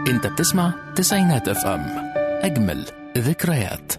انت بتسمع تسعينات اف ام اجمل ذكريات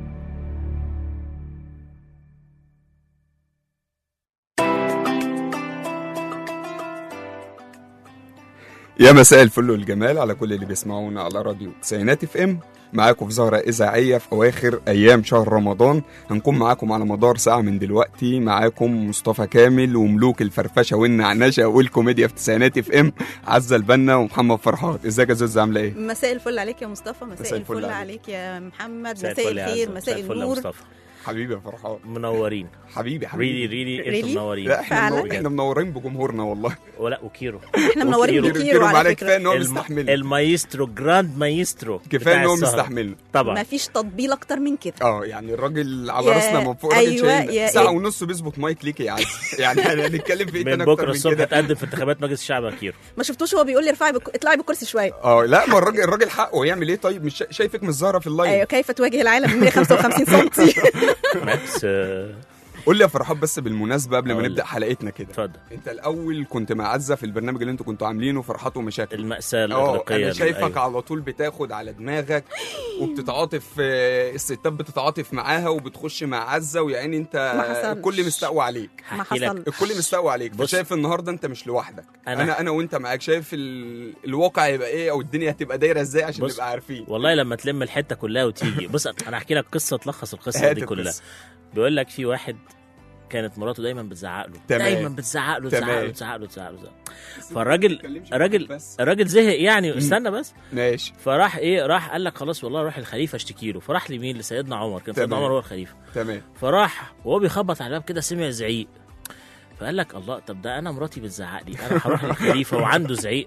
يا مساء الفل والجمال على كل اللي بيسمعونا على راديو تسعينات اف ام معاكم في زهرة إذاعية في أواخر أيام شهر رمضان هنكون معاكم على مدار ساعة من دلوقتي معاكم مصطفى كامل وملوك الفرفشة والنعنشة والكوميديا في تسعينات اف ام عزة البنا ومحمد فرحات ازيك يا زوز عاملة ايه؟ مساء الفل عليك يا مصطفى مساء, مساء الفل الفل عليك. عليك يا محمد مساء مساء الفل يا الخير عزة، مساء الفل يا النور مصطفى حبيبي يا فرحات منورين حبيبي حبيبي ريلي ريلي انتوا Really؟ منورين لا احنا فعلا؟ منور- احنا منورين بجمهورنا والله ولا وكيرو احنا منورين وكيرو- بكيرو كيرو على معانا كفايه فكره ان هو الم- مستحمل المايسترو جراند مايسترو كفايه بتاع ان هو السهرة. مستحمل طبعا ما فيش تطبيل اكتر من كده اه يعني الراجل على يا- راسنا من فوق راجل أيوة، شايل يا ساعه إيه؟ ونص بيظبط مايك ليك يا عز يعني هنتكلم في ايه من تاني اكتر بكره من الصبح كده هتقدم في انتخابات مجلس الشعب يا كيرو ما شفتوش هو بيقول لي ارفعي بك... اطلعي بالكرسي شويه اه لا ما الراجل الراجل حقه يعمل ايه طيب مش شا- شايفك مش ظاهره في اللايف ايوه كيف تواجه العالم ب 155 سم ماكس آه، قول لي يا فرحات بس بالمناسبه قبل ما أقول نبدا لك. حلقتنا كده اتفضل انت الاول كنت مع عزه في البرنامج اللي انتوا كنتوا عاملينه فرحات ومشاكل المأساة اه الإغريقية انا اللي- شايفك أيوة. على طول بتاخد على دماغك وبتتعاطف آه، الستات بتتعاطف معاها وبتخش مع عزه ويعني انت ما حصلش. الكل مستقوى عليك ما هحكي لك حصل الكل مستقوى عليك بص. فشايف النهارده انت مش لوحدك أنا- انا انا, أنا وانت معاك شايف ال... الواقع هيبقى ايه او الدنيا هتبقى دايره ازاي عشان بص. نبقى عارفين والله لما تلم الحته كلها وتيجي بص انا احكي لك قصه تلخص القصه هات دي كلها القصة. بيقول لك في واحد كانت مراته دايما بتزعق له تمام. دايما بتزعق له تزعق تمام. له تزعق له تزعق له تزعق له. فالراجل تتكلمش الراجل بس. الراجل زهق يعني استنى بس ماشي فراح ايه راح قال لك خلاص والله روح الخليفه اشتكي له فراح لمين لسيدنا عمر كان سيدنا تمام. عمر هو الخليفه تمام فراح وهو بيخبط على الباب كده سمع زعيق فقال لك الله طب ده انا مراتي بتزعق لي انا هروح للخليفه وعنده زعيق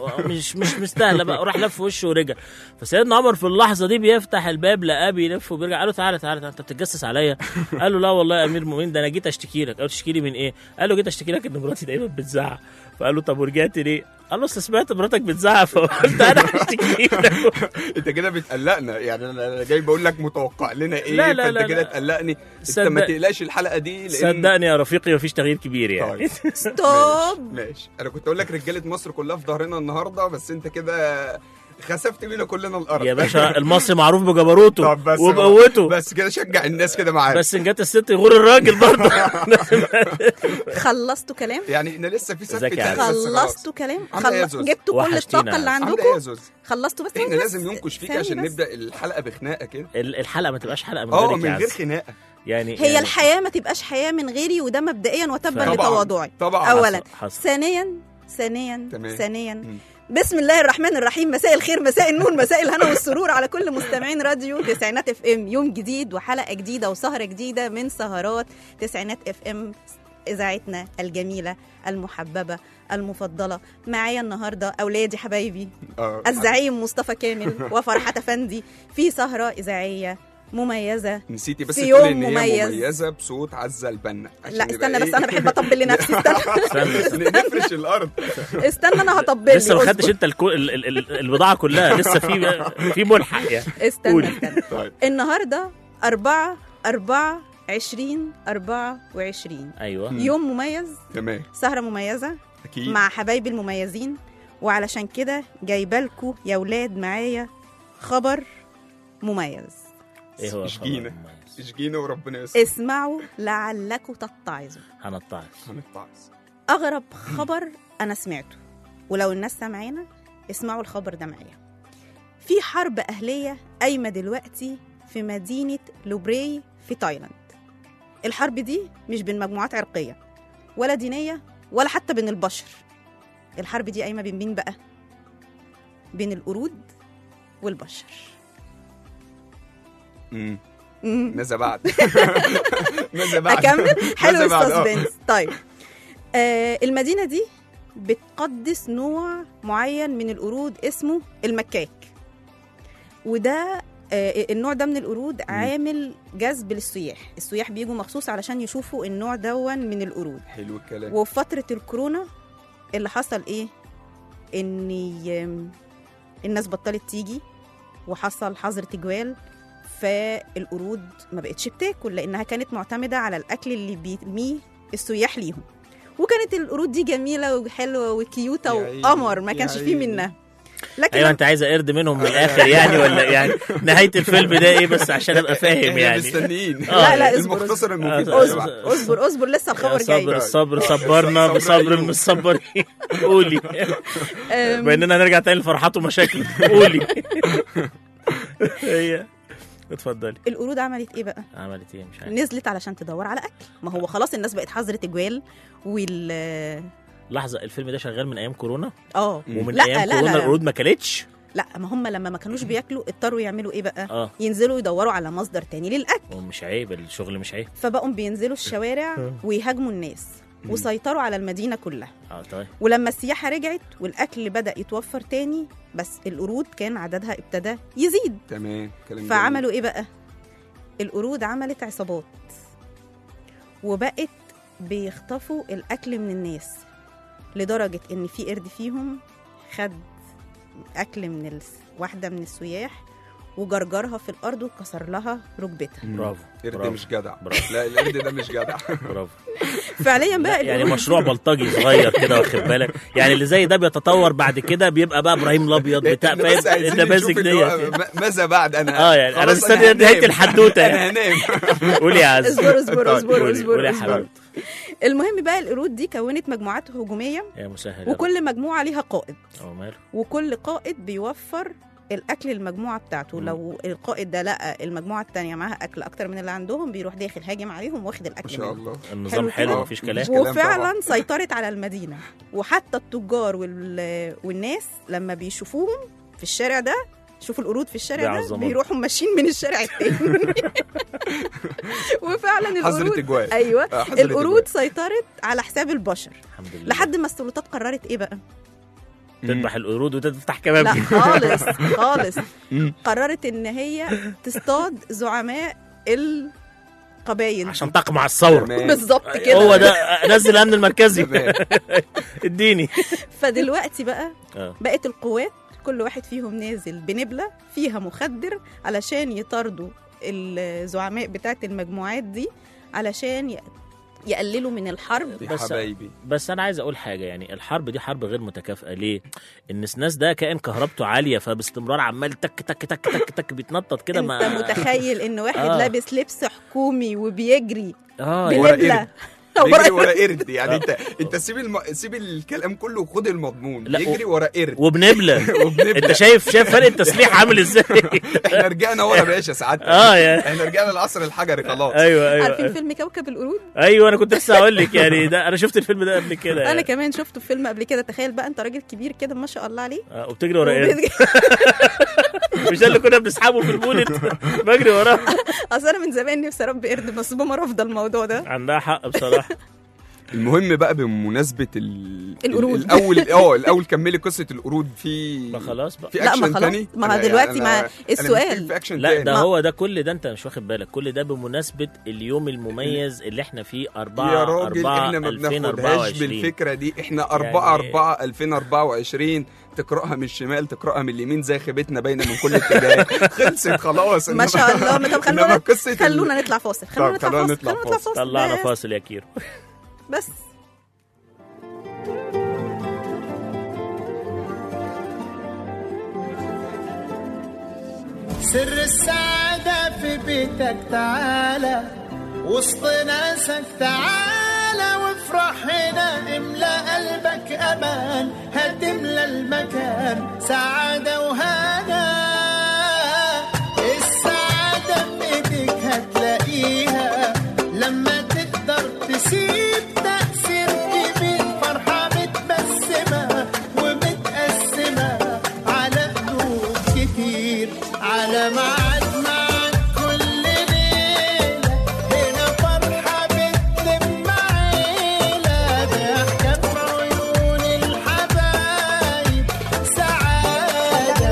مش مش مستاهله بقى راح لف وشه ورجع فسيدنا عمر في اللحظه دي بيفتح الباب لقاه بيلف وبيرجع قال له تعالى تعالى تعالى، انت بتتجسس عليا قال له لا والله يا امير المؤمنين ده انا جيت اشتكي لك قال له تشتكي لي من ايه قال له جيت اشتكي لك ان مراتي دايما بتزعق فقال له طب ورجعت ليه قال له اصل سمعت مراتك بتزعق فقلت انا هشتكي لك انت كده بتقلقنا يعني انا أنا جاي بقول لك متوقع لنا ايه لا، لا، فانت لا، كده لا. تقلقني انت صدق- ما تقلقش الحلقه دي لان صدقني يا رفيقي مفيش تغيير كبير يعني طيب ستوب ماشي, ماشي انا كنت اقول لك رجاله مصر كلها في ظهرنا النهارده بس انت كده خسفت بينا كلنا الارض يا باشا المصري معروف بجبروته طب بس وبقوته بس كده شجع الناس كده معاك بس ان جت الست يغور الراجل برضه خلصتوا كلام يعني احنا لسه في ذكي سفه على دم بس خلاص. خلصتوا كلام عاملة إيه يا خل... زوز؟ جبتوا كل وحشتينا. الطاقه اللي عامله ايه يا عندكم زوز خلصتوا بس احنا بس- لازم ننكش فيك ثانية عشان بس. نبدا الحلقه بخناقه كده ال- الحلقه ما تبقاش حلقه من اه غيرك من يا غير عز. خناقه يعني هي يعني الحياه ما تبقاش حياه من غيري وده مبدئيا وتبا طبعاً. لتواضعي طبعا اولا حصل- حصل. ثانيا ثانيا تمام. ثانيا مم. بسم الله الرحمن الرحيم مساء الخير مساء النور مساء الهنا والسرور على كل مستمعين راديو تسعينات اف ام يوم جديد وحلقه جديده وسهره جديده من سهرات تسعينات اف ام اذاعتنا الجميله المحببه المفضله معايا النهارده اولادي حبايبي اه الزعيم مصطفى كامل وفرحات افندي في سهره اذاعيه مميزه نسيتي بس في تقولي يوم ان هي مميز. مميزه بصوت عزه البنا عشان لا يبقى استنى إيه؟ بس انا بحب اطبل لنفسي استنى استنى نفرش الارض استنى انا هطبل لسه ما لي، خدتش اصبر. انت الكو... ال... ال... ال... البضاعه كلها لسه في في ملحق يعني استنى قولي. استنى طيب النهارده أربعة أربعة عشرين أربعة وعشرين ايوه يوم مميز تمام سهرة مميزة اكيد مع حبايبي المميزين وعلشان كده جايبالكوا يا ولاد معايا خبر مميز ايه هو اشجينا. الخبر المميز؟ اشجينا وربنا يستر اسمعوا لعلكم تتعظوا هنطعس هنتعص أغرب خبر أنا سمعته ولو الناس سامعانا اسمعوا الخبر ده معايا في حرب أهلية قايمة دلوقتي في مدينة لوبري في تايلاند الحرب دي مش بين مجموعات عرقية ولا دينية ولا حتى بين البشر الحرب دي قايمة بين مين بقى؟ بين القرود والبشر امم مم. ماذا بعد ماذا بعد اكمل حلو ماذا بعد؟ آه. السسبنس طيب آه المدينه دي بتقدس نوع معين من القرود اسمه المكاك وده آه النوع ده من القرود عامل جذب للسياح السياح بيجوا مخصوص علشان يشوفوا النوع دون من القرود حلو الكلام وفي فتره الكورونا اللي حصل ايه ان ي- الناس بطلت تيجي وحصل حظر تجوال فالقرود ما بقتش بتاكل لانها كانت معتمده على الاكل اللي بيرميه السياح ليهم وكانت القرود دي جميله وحلوه وكيوته يا عيني، وقمر ما يا كانش فيه عيني. منها لكن ايوه انت عايزه قرد منهم من الاخر يعني ولا يعني نهايه الفيلم ده ايه بس عشان ابقى فاهم احنا يعني مستنيين آه، لا، لا، اصبر، المختصر آه، المفيد اصبر اصبر اصبر لسه الخبر صبر جاي الصبر صبرنا صبر بصبر أيوب. المصبرين قولي أم، باننا نرجع تاني لفرحات ومشاكل قولي هي اتفضلي القرود عملت ايه بقى؟ عملت ايه مش عارف نزلت علشان تدور على اكل ما هو خلاص الناس بقت حظر تجوال وال لحظه الفيلم ده شغال من ايام كورونا اه ومن لا، ايام لا، كورونا لا. القرود ما كلتش لا ما هم لما ما كانوش بياكلوا اضطروا يعملوا ايه بقى؟ اه ينزلوا يدوروا على مصدر تاني للاكل ومش عيب الشغل مش عيب فبقوا بينزلوا الشوارع ويهاجموا الناس وسيطروا على المدينه كلها اه طيب ولما السياحه رجعت والاكل بدا يتوفر تاني بس القرود كان عددها ابتدى يزيد تمام كلام جميل. فعملوا ايه بقى القرود عملت عصابات وبقت بيخطفوا الاكل من الناس لدرجه ان في قرد فيهم خد اكل من الس... واحده من السياح وجرجرها في الارض وكسر لها ركبتها مم. برافو القرد برافو. مش جدع برافو. لا القرد ده مش جدع برافو فعليا بقى يعني القرود- مشروع بلطجي صغير كده واخد بالك يعني اللي زي ده بيتطور بعد كده بيبقى بقى ابراهيم الابيض بتاع إحنا بس فاهم عايزين النماذج نشوف اللي هو ديت م- ماذا بعد انا اه يعني انا خلاص مستني هنام. نهايه الحدوته انا يعني هنام قولي يا عز اصبر اصبر طيب، اصبر قولي اصبر قولي يا اصبر حبيبتي المهم بقى القرود دي كونت مجموعات هجوميه يا مسهل يا رب. وكل مجموعه ليها قائد اه ماله وكل قائد بيوفر الاكل للمجموعه بتاعته مم. لو القائد ده لقى المجموعه التانية معاها اكل اكتر من اللي عندهم بيروح داخل هاجم عليهم واخد ما الاكل شاء منهم. الله النظام حلو حلو كده. مفيش كلام مش كلام وفعلا سيطرت على المدينه وحتى التجار وال... والناس لما بيشوفوهم في الشارع ده شوفوا القرود في الشارع ده بيعظموهم. بيروحوا ماشيين من الشارع التاني وفعلا حظر القرود تجوال ايوه آه، حظر القرود تجوال. سيطرت على حساب البشر الحمد لله لحد ما السلطات قررت ايه بقى تذبح القرود وتفتح كباب لا خالص خالص مم. قررت ان هي تصطاد زعماء القبايل عشان تقمع الثوره تمام. بالظبط كده هو ده نزل الامن المركزي تمام. اديني فدلوقتي بقى اه بقت القوات كل واحد فيهم نازل بنبله فيها مخدر علشان يطاردوا الزعماء بتاعت المجموعات دي علشان ي- يقللوا من الحرب يا بس- حبايبي بس انا عايز اقول حاجه يعني الحرب دي حرب غير متكافئه ليه الناس ده كائن كهربته عاليه فباستمرار عمال تك تك تك تك تك بيتنطط كده انت ما متخيل ان واحد آه. لابس لبس حكومي وبيجري اه ورا بنبله بيجري ورا قرد يعني انت انت سيب الم... سيب الكلام كله وخد المضمون لا، بيجري ورا قرد وبنبله وبنبدأ. انت شايف شايف فرق التسليح عامل ازاي احنا رجعنا ورا يا باشا ساعتها اه يعني احنا رجعنا العصر الحجري خلاص ايوه ايوه عارفين ايوه, فيلم كوكب القرود أيوة انا كنت لسه هقول لك يعني ده انا شفت الفيلم ده قبل كده انا يعني. كمان شفته في فيلم قبل كده تخيل بقى انت راجل كبير كده ما شاء الله عليه آه، وبتجري ورا ايه وبيجري- مش ده اللي كنا بنسحبه في البولت بجري وراه اصل انا من زمان نفسي اربي قرد بس ماما رافضه الموضوع ده عندها حق بصراحه المهم بقى بمناسبه ال... القرود. الاول اه الاول كملي قصه القرود في ما خلاص بقى في لا، ما اكشن خلاص. تاني ما أنا- دلوقتي أنا- ما أنا السؤال. مشترك في اكشن لا تاني ده ما- هو ده كل ده انت مش واخد بالك كل ده بمناسبه اليوم المميز اللي احنا فيه 4 يا راجل 4 احنا ما بناخدهاش 2024 بالفكره دي احنا 4 يعني- 4 2024 تقراها من الشمال تقراها من اليمين زي خيبتنا باينه من كل اتجاه خلصت خلاص ما إنما- شاء الله ما طب إنما خلونا قصة ال- خلونا نطلع فاصل خلونا طب نطلع خلونا فاصل نطلع خلونا نطلع فاصل. فاصل طلعنا بس. فاصل يا كيرو بس سر السعادة في بيتك تعالى وسط ناسك تعالى وافرح هنا املى قلبك امان هتملى المكان سعادة وهنا السعادة بإيديك هتلاقيها لما تقدر تسيب تأثير كبير فرحة متبسمة ومتقسمة على قلوب كتير على ميعاد معاك كل ليلة هنا فرحة بتلم عيلة ضحكة في عيون الحبايب سعادة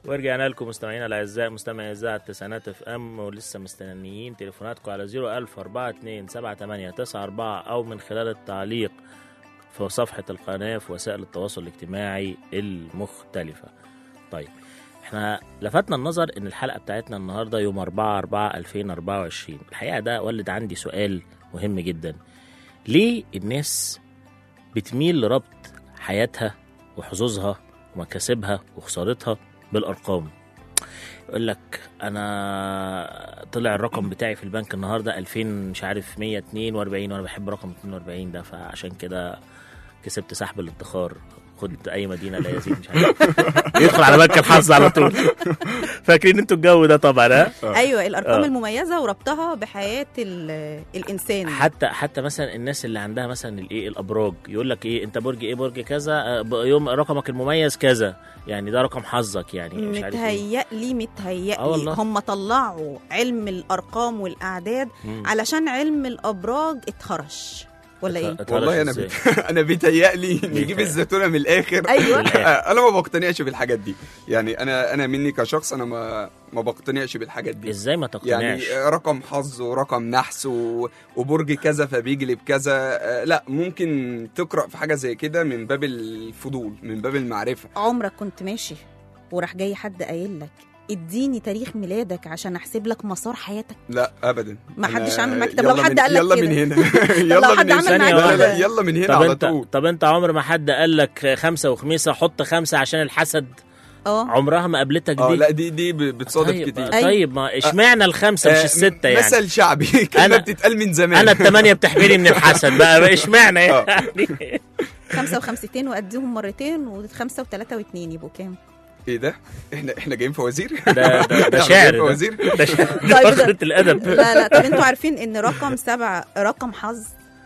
ورجعنا لكم مستمعينا الاعزاء مستمعي اذاعه التسعينات اف ام ولسه مستنيين تليفوناتكم على 01042 او من خلال التعليق في صفحه القناه في وسائل التواصل الاجتماعي المختلفه. طيب احنا لفتنا النظر ان الحلقه بتاعتنا النهارده يوم 4 4 2024 الحقيقه ده ولد عندي سؤال مهم جدا ليه الناس بتميل لربط حياتها وحظوظها ومكاسبها وخسارتها بالارقام يقول لك انا طلع الرقم بتاعي في البنك النهارده 2000 مش عارف 142 وانا بحب رقم 42 ده فعشان كده كسبت سحب الادخار خد اي مدينه لا يزيد مش عارف يدخل على بنك الحظ على طول فاكرين انتوا الجو ده طبعا ها ايوه الارقام آه. المميزه وربطها بحياه ال- الانسان حتى حتى مثلا الناس اللي عندها مثلا الايه الابراج يقول لك ايه انت برج ايه برج كذا آه، ب- يوم رقمك المميز كذا يعني ده رقم حظك يعني مش عارف ايه متهيألي آه متهيألي والله. هم طلعوا علم الارقام والاعداد مم. علشان علم الابراج اتخرش ولا ايه اتهرش والله انا إزاي؟ بت... انا بيتهيألي نجيب بيتهيأ. الزيتونه من الاخر ايوه انا ما بقتنعش بالحاجات دي يعني انا انا مني كشخص انا ما ما بقتنعش بالحاجات دي ازاي ما يعني تقتنعش رقم حظ ورقم نحس و... وبرج كذا فبيجلب كذا آه، لا ممكن تقرا في حاجه زي كده من باب الفضول من باب المعرفه عمرك كنت ماشي وراح جاي حد قايل لك اديني تاريخ ميلادك عشان احسب لك مسار حياتك لا ابدا ما أنا- حدش عامل معاك- طب لو يلا حد من- قال لك يلا كده؟ من هنا لو يلا حد من عمل هنا معاك لا لا لا كده؟ يلا من هنا طب على انت طول طب انت عمر ما حد قال لك خمسه وخميسه حط خمسه عشان الحسد اه عمرها ما قابلتك اه دي لا دي دي ب- بتصادف طيب كتير أيوة. طيب ما اشمعنى الخمسه مش آه، السته يعني مثل شعبي كلمه أنا- بتتقال من زمان انا الثمانيه بتحميني من الحسد بقى بقى اشمعنى آه. يعني خمسة وخمستين وأديهم مرتين وخمسة وثلاثة واثنين يبقوا كام؟ ايه ده احنا احنا جايين فوازير ده ده, ده إحنا شعر جايين ده فوازير ده شعر طيب ده ده- فقره الادب لا لا طب انتوا عارفين ان رقم سبعة رقم حظ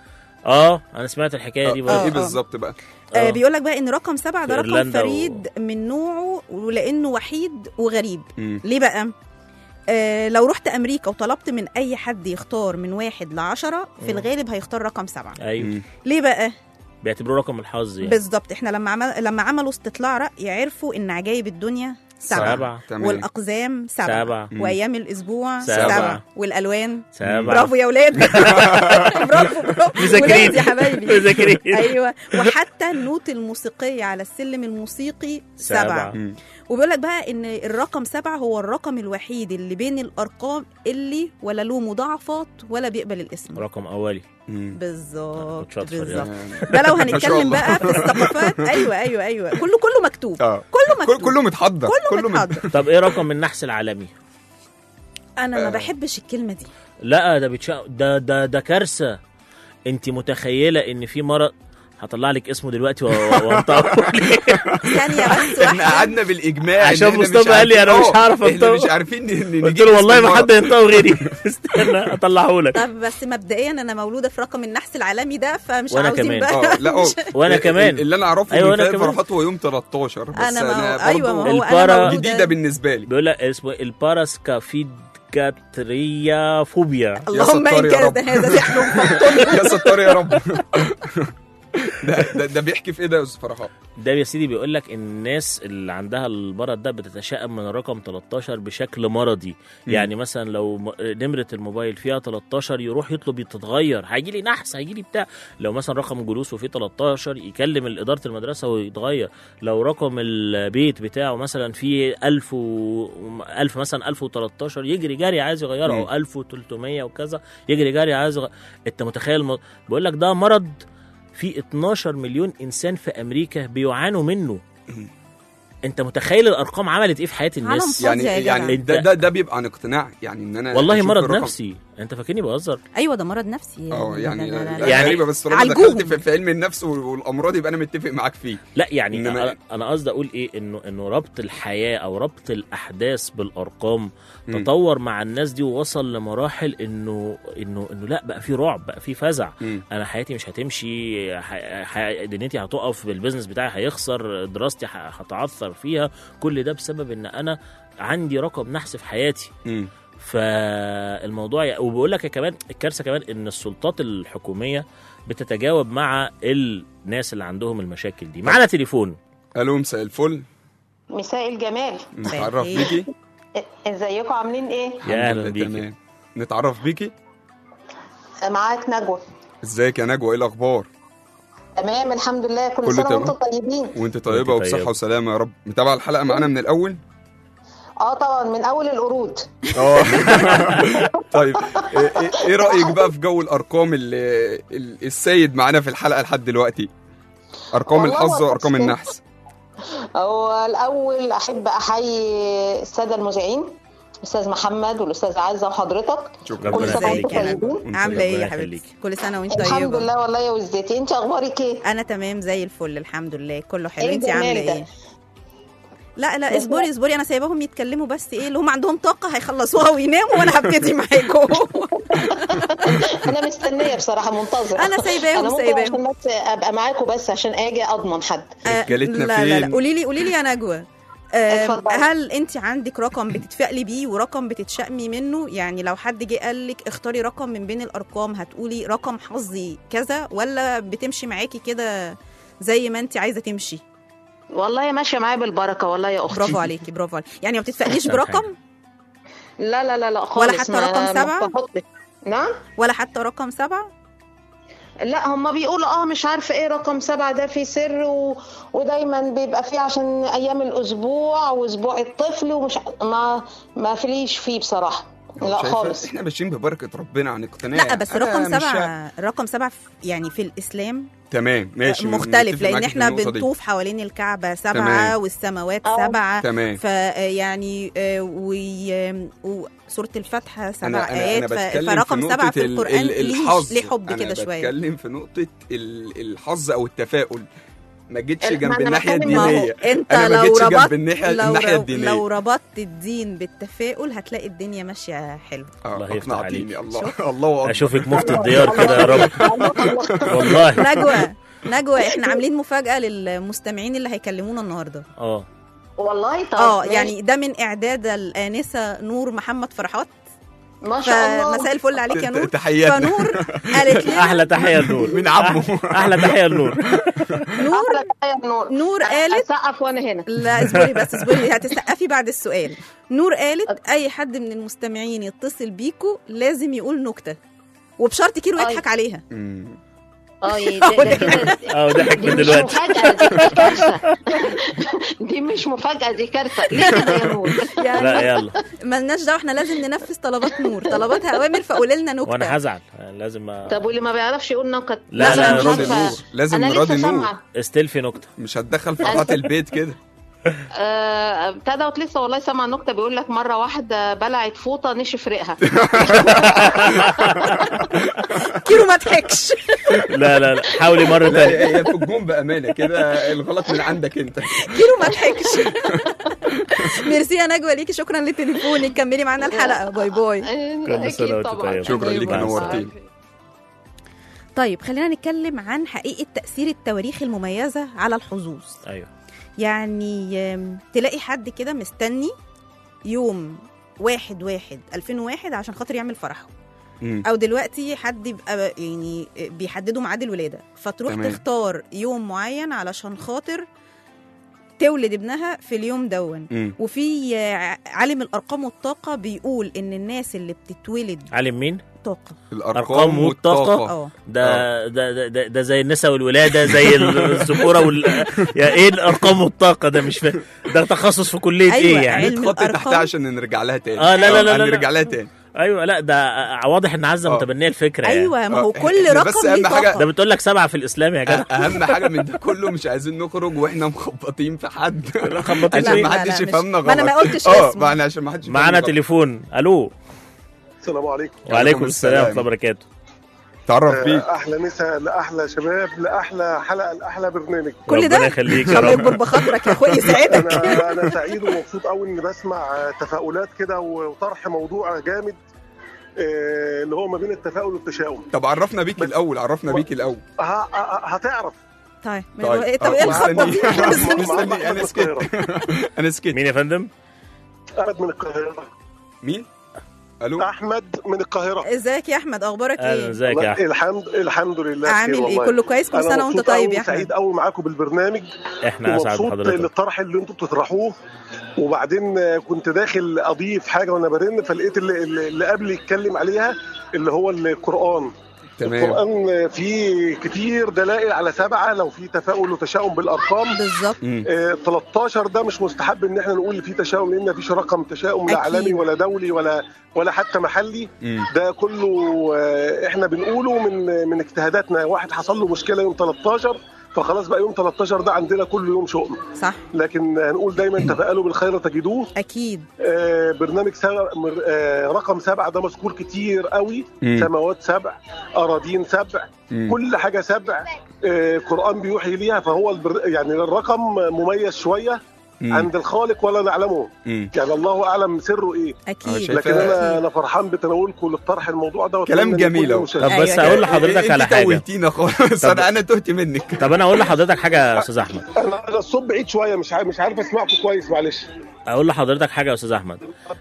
اه انا سمعت الحكايه دي آه، برضه ايه آه. بالظبط بقى آه آه. بيقول لك بقى ان رقم سبعة ده في رقم إيرلندا و- فريد من نوعه ولانه وحيد وغريب مم. ليه بقى؟ آه لو رحت امريكا وطلبت من اي حد يختار من واحد لعشرة في مم. الغالب هيختار رقم سبعة ايوه مم. ليه بقى؟ بيعتبروه رقم الحظ يعني بالظبط احنا لما عمل لما عملوا استطلاع رأي عرفوا ان عجائب الدنيا سبعة سبعة تمام والاقزام سبعة, سبعة. مم. وايام الاسبوع سبعة. سبعة, والالوان سبعة برافو يا ولاد برافو برافو مذاكرين. ولاد يا حبايبي مذاكرين ايوه وحتى النوت الموسيقيه على السلم الموسيقي سبعة. سبعة مم. وبيقول لك بقى ان الرقم سبعة هو الرقم الوحيد اللي بين الارقام اللي ولا له مضاعفات ولا بيقبل الاسم رقم اولي مم. بالظبط كنت شاطر بالظبط يعني- ده لو ما شاء هنتكلم الله. بقى في الثقافات ايوه ايوه ايوه كله كله مكتوب اه كله كل- مكتوب كله متحضر كله مت- متحضر طب ايه رقم النحس العالمي انا ما آه. بحبش الكلمه دي لا ده بتشا... ده ده ده كارثه انت متخيله ان في مرض هطلع لك اسمه دلوقتي و- و- وانطقه ثانيه بس احنا واحده قعدنا بالاجماع إن عشان إحنا مش مصطفى قال لي عارفين- أنا مش آه، هعرف احنا أنطقه. مش عارفين ن- ن- قلت نجيب له والله اسم ما حد المرض. ينطقه غيري استنى اطلعه لك طب بس مبدئيا انا مولوده في رقم النحس العالمي ده فمش وأنا عاوزين كمان. بقى اه لا اه وانا ال- كمان اللي انا اعرفه أيوة، أيوة وأنا من كمان. فرحات هو يوم 13 بس انا ما انا ايوه ما برضو هو البارا- انا جديده مولوده بالنسبه لي بيقول لك اسمه الباراسكافيدكاتريا فوبيا اللهم ستار ان يا كان رب. ده هذا سحر فاقتله يا ستار يا رب ده, ده, ده بيحكي في ايه ده يا استاذ فرحات ده يا سيدي بيقول لك الناس اللي عندها المرض ده بتتشائم من الرقم 13 بشكل مرضي مم. يعني مثلا لو م- نمره الموبايل فيها 13 يروح يطلب تتغير هيجي لي نحس هيجي لي بتاع لو مثلا رقم جلوسه فيه 13 يكلم اداره المدرسه ويتغير لو رقم البيت بتاعه مثلا فيه 1000 و 1000 مثلا 1013 يجري جري عايز يغيره مم. او 1300 وكذا يجري جري عايز يغير. انت متخيل الم- بيقول لك ده مرض في 12 مليون انسان في امريكا بيعانوا منه انت متخيل الارقام عملت ايه في حياه الناس عالم فاضي يعني يا جدع. يعني ده, ده ده بيبقى عن اقتناع يعني ان انا والله أشوف مرض الرقم- نفسي انت فاكرني بهزر ايوه ده مرض نفسي اه يعني لا- لا- لا- لا- لا. يعني غريبه بس طالما عالجوهم. دخلت في, في علم النفس وال- والامراض يبقى انا متفق معاك فيه لا يعني إنما- انا انا قصدي اقول ايه انه انه ربط الحياه او ربط الاحداث بالارقام مم. تطور مع الناس دي ووصل لمراحل انه انه انه لا بقى في رعب بقى في فزع مم. انا حياتي مش هتمشي ح- ح- دنيتي هتقف البيزنس بتاعي هيخسر دراستي ه- هتعثر فيها كل ده بسبب ان انا عندي رقم نحس في حياتي مم. فالموضوع ي... وبقول لك كمان الكارثه كمان ان السلطات الحكوميه بتتجاوب مع الناس اللي عندهم المشاكل دي معانا تليفون الو مساء الفل مساء الجمال نتعرف الخير. بيكي ازيكم عاملين ايه يا الحمد اهلا لله بيكي تمام. نتعرف بيكي معاك نجوى ازيك يا نجوى ايه الاخبار تمام الحمد لله كل, كله سنه تمام. وانتم طيبين وانت طيبه وانت وبصحه طيبة. وسلامه يا رب متابعه الحلقه معانا من الاول اه طبعا من اول القرود اه طيب ايه إيه- ايه رايك بقى في جو الارقام اللي ال- السيد معانا في الحلقه لحد دلوقتي ارقام والله الحظ والله وارقام بص- النحس هو الاول احب احيي الساده المذيعين الاستاذ محمد والاستاذ عزه وحضرتك شكرا كل ربنا سنه يخليك وانتم يا يا طيبين نجوى عامله ايه يا ربنا حبيبتي يخليكي. كل سنه وانت الحمد طيبه لله والله يا وزدتي انت اخبارك ايه انا تمام زي الفل الحمد لله كله حلو ايه انت عامله الجمال ده؟ ايه لا لا اصبري اصبري انا سايباهم يتكلموا بس ايه اللي هم عندهم طاقه هيخلصوها ويناموا وانا هبتدي معاكم انا مستنيه بصراحه منتظره أنا سايباهم- انا ممكن سايباهم. عشان بس ابقى معاكم بس عشان اجي اضمن حد رجالتنا لا لا لا فين؟ قولي لي قولي لي يا نجوى آم، اتفضلي. هل انت عندك رقم بتتفائلي بيه ورقم بتتشائمي منه يعني لو حد جه قال لك اختاري رقم من بين الارقام هتقولي رقم حظي كذا ولا بتمشي معاكي كده زي ما انت عايزه تمشي والله ماشيه معايا بالبركه والله يا اختي برافو عليكي برافو عليكي يعني ما بتتفائليش أحسن برقم لا لا لا لا خالص حتى ما- رقم ما سبعة؟ بحط- نعم ولا حتى رقم سبعة لا هم بيقولوا اه مش عارفه ايه رقم سبعة ده فيه سر و... ودايما بيبقى فيه عشان ايام الاسبوع واسبوع الطفل ومش ع- ما ما فيليش فيه بصراحه لا شايفة؟ خالص احنا ماشيين ببركه ربنا عن اقتناع لا بس أنا رقم مش شا- سبعة رقم سبعة في- يعني في الاسلام تمام ماشي مختلف متفق لان معاكي في احنا النقطة دي. بنطوف حوالين الكعبه سبعه تمام. والسماوات آه. سبعه تمام فيعني وسوره الفتحه سبع انا انا ايات انا ف- بتكلم فرقم في سبعه نقطة في ال- القران ال- ليه الحظ ليه حب أنا كده شويه بتكلم في نقطة ال- الحظ أو التفاؤل ما جيتش ما جنب أنا الناحية بتكلم- ما هو الدينية انت أنا ما لو جيتش جنب ربطت الناحية لو, الناحية رو- الدينية لو ربطت الدين بالتفاؤل هتلاقي الدنيا ماشيه حلو آه، الله يفتح أقنعتيني. عليك. الله الله أكبر اشوفك مفتي الديار كده يا رب والله نجوى نجوى احنا عاملين مفاجاه للمستمعين اللي هيكلمونا النهارده اه والله طب اه ماشي. يعني ده من اعداد الانسه نور محمد فرحات ما شاء الله فمساء الفل عليك يا نور تحياتنا فنور قالت لنا احلى تحيه لنور من عمه احلى تحيه لنور نور أحلى تحية نور نور قالت اسقف وانا هنا لا اصبري بس اصبري هتسقفي بعد السؤال نور قالت اي حد من المستمعين يتصل بيكو لازم يقول نكته وبشرط كيلو أي. يضحك عليها مم. اه يا- ده ده كده اه ضحك دي من مش دلوقتي مفاجأة دي كارثة دي مش مفاجأة دي كارثة ليه كده يا نور؟ لا يعني يلا ملناش دعوه احنا لازم ننفذ طلبات نور طلباتها اوامر فقولي لنا نكته وانا هزعل لازم أ- طب واللي ما بيعرفش يقول نكت لا، لا، أنا مش نراضي عارفة. نور. لازم أنا نراضي لسه نور. سامعة استلفي نكته مش هتدخل فرحات البيت كده آه، ابتدت لسه والله سامعة نكتة بيقول لك مرة واحدة بلعت فوطة نشف ريقها كيلو ما ضحكش لا لا لا حاولي مره لا تانية هي هي في الجون بامانه كده الغلط من عندك انت كيلو ما ضحكش ميرسي يا نجوى ليكي شكرا لتليفونك كملي معانا الحلقه باي باي كل سنة أكيد وأنت طبعا طيب. شكرا ليك مع نورتيني طيب خلينا نتكلم عن حقيقه تاثير التواريخ المميزه على الحظوظ ايوه يعني آم، تلاقي حد كده مستني يوم واحد واحد 2001 عشان خاطر يعمل فرحه مم. او دلوقتي حد يبقى يعني بيحددوا ميعاد الولاده فتروح تمام. تختار يوم معين علشان خاطر تولد ابنها في اليوم دون مم. وفي آه، عالم الارقام والطاقه بيقول ان الناس اللي بتتولد عالم مين طاقه الارقام أرقام والطاقة. والطاقه اه ده ده ده, ده, ده زي النساء والولاده زي الذكوره وال يا ايه الارقام والطاقه ده مش فاهم ده تخصص في كليه أيوة، ايه يعني علم نتخطى الأرقام. تحتها عشان نرجع لها تاني آه، لا، لا، لا، لا، نرجع لا. لها تاني ايوه لا ده واضح ان عزه آه. متبنيه الفكره يعني. ايوه ما هو آه، كل إحنا بس رقم أهم ليه حاجة- ده طاقه بتقول لك سبعه في الاسلام يا جدع اهم حاجه من ده كله مش عايزين نخرج واحنا مخبطين في حد مخبطين عشان مين؟ ما لا، حدش لا، مش- يفهمنا غلط ما أنا ما قلتش اه اسمه. ما انا عشان ما حدش يفهمنا معانا غلط. تليفون الو السلام عليكم وعليكم السلام السلام. ورحمه الله وبركاته تعرف بيك آه، احلى مسا لاحلى شباب لاحلى حلقه لاحلى برنامج كل ده ربنا يخليك يا الله رب يكبر بخاطرك يا اخويا يسعدك انا انا سعيد ومبسوط قوي اني بسمع آه، تفاؤلات كده وطرح موضوع جامد آه، اللي هو ما بين التفاؤل والتشاؤم طب عرفنا بيك الاول عرفنا بيك الاول ه- ه- هتعرف طيب طيب. طب ايه آه، الخطه دي مستني. مع- مستني مع- انا مع- سكت انا سكت مين يا فندم احمد من القاهره مين الو احمد من القاهره ازيك يا احمد اخبارك اهلا ايه ازيك يا احمد الحمد الحمد لله عامل بخير ايه والله. كله كويس كل أنا سنه وانت مبسوط طيب أوي يا وسعيد احمد قوي معاكم بالبرنامج احنا اسعد ومبسوط بحضرتك للطرح اللي انتم بتطرحوه وبعدين آه، كنت داخل اضيف حاجه وانا برن فلقيت اللي, اللي اللي قبلي يتكلم عليها اللي هو القران تمام القران فيه كتير دلائل على سبعه لو في تفاؤل وتشاؤم بالارقام بالظبط مم. آه، 13 ده مش مستحب ان احنا نقول فيه تشاؤم لان مفيش رقم تشاؤم لا أكيد. عالمي ولا دولي ولا ولا حتى محلي مم. ده كله آه، احنا بنقوله من من اجتهاداتنا واحد حصل له مشكله يوم 13 فخلاص بقى يوم 13 ده عندنا كل يوم شؤم صح لكن هنقول دايما تفائلوا بالخير تجدوه اكيد آه، برنامج سبع مر- آه، رقم سبعة ده مذكور كتير قوي مم. سماوات سبع أراضين سبع مم. كل حاجة سبع آه، قرآن بيوحي ليها فهو البر... يعني الرقم مميز شوية مم. عند الخالق ولا نعلمه مم. يعني الله أعلم سره إيه اكيد شايف- لكن أنا أكيد. أنا فرحان بتناولكم للطرح الموضوع ده كلام وأتمنى إن جميل كل أهو. المشاهدين- طب بس أيوة. اقول لحضرتك انت على حاجه توهتينا خالص طب- انا انا تهت منك طب انا اقول لحضرتك حاجه يا استاذ احمد أنا أنا الصوت بعيد شوية مش عارف مش عارف أسمعكم كويس معلش اقول لحضرتك حاجه يا استاذ احمد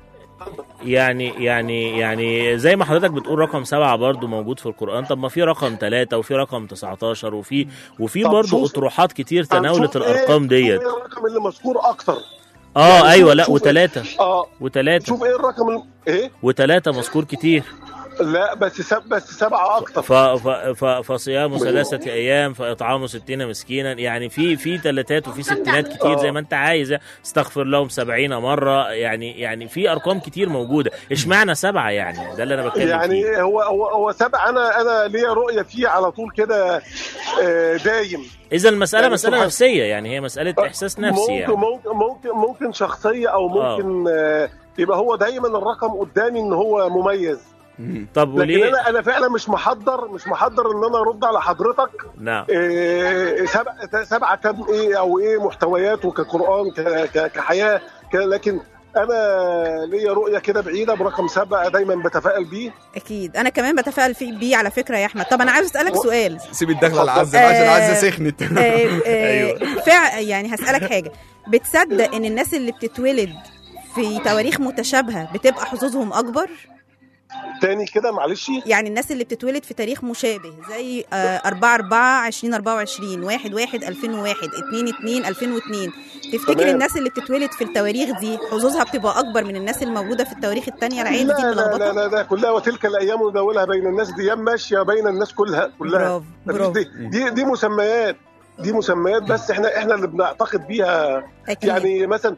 يعني يعني يعني زي ما حضرتك بتقول رقم سبعة برضو موجود في القرآن طب ما في رقم ثلاثة وفي رقم 19 وفي وفي طب برضو شوف- أطروحات كتير تناولت هنشوف إيه- الأرقام ديت شوف إيه الرقم اللي مذكور أكتر اه يعني ايوه شوف- لا شوف- وثلاثة اه وثلاثة شوف ايه الرقم الم... ايه وثلاثة مذكور كتير لا بس سب... بس سبعه اكتر ف ف ف فصيام ثلاثة أيام فإطعام ستين مسكينا يعني في في ثلاثات وفي ستينات كتير زي ما أنت عايز استغفر لهم سبعين مرة يعني يعني في أرقام كتير موجودة اشمعنى سبعة يعني ده اللي أنا بتكلم فيه يعني هو هو هو سبع انا انا ليا رؤيه فيه على طول كده آه، دايم إذا المسألة يعني مسألة سبحان- نفسية يعني هي مسألة إحساس نفسي ممكن يعني ممكن ممكن ممكن شخصيه او ممكن آه، يبقى هو دايما الرقم قدامي ان هو مميز مم. طب لكن وليه انا انا فعلا مش محضر مش محضر ان انا ارد على حضرتك نعم آه، سبعه سبعه كام ايه او ايه محتوياته كقران ك- ك- كحياه ك- لكن انا ليا رؤيه كده بعيده برقم سبعه دايما بتفائل بيه اكيد انا كمان بتفائل فيه بيه على فكره يا احمد طب انا عاوز اسالك سؤال سيب الدخله العزه بقى عشان آه، العزه سخنت آه، آه، فع يعني هسالك حاجه بتصدق ان الناس اللي بتتولد في تواريخ متشابهه بتبقى حظوظهم اكبر تاني كده معلش يعني الناس اللي بتتولد في تاريخ مشابه زي آه، 4 4 2024 1 1 2001 2 2 2002 تفتكر تمام. الناس اللي بتتولد في التواريخ دي حظوظها بتبقى اكبر من الناس الموجوده في التواريخ التانية العادي دي لا لا ملخبطه لا لا ده كلها وتلك الايام نداولها بين الناس دي ايام ماشيه بين الناس كلها كلها برافو مفيش برافو دي, دي دي مسميات دي مسميات بس احنا احنا اللي بنعتقد بيها اكيد يعني مثلا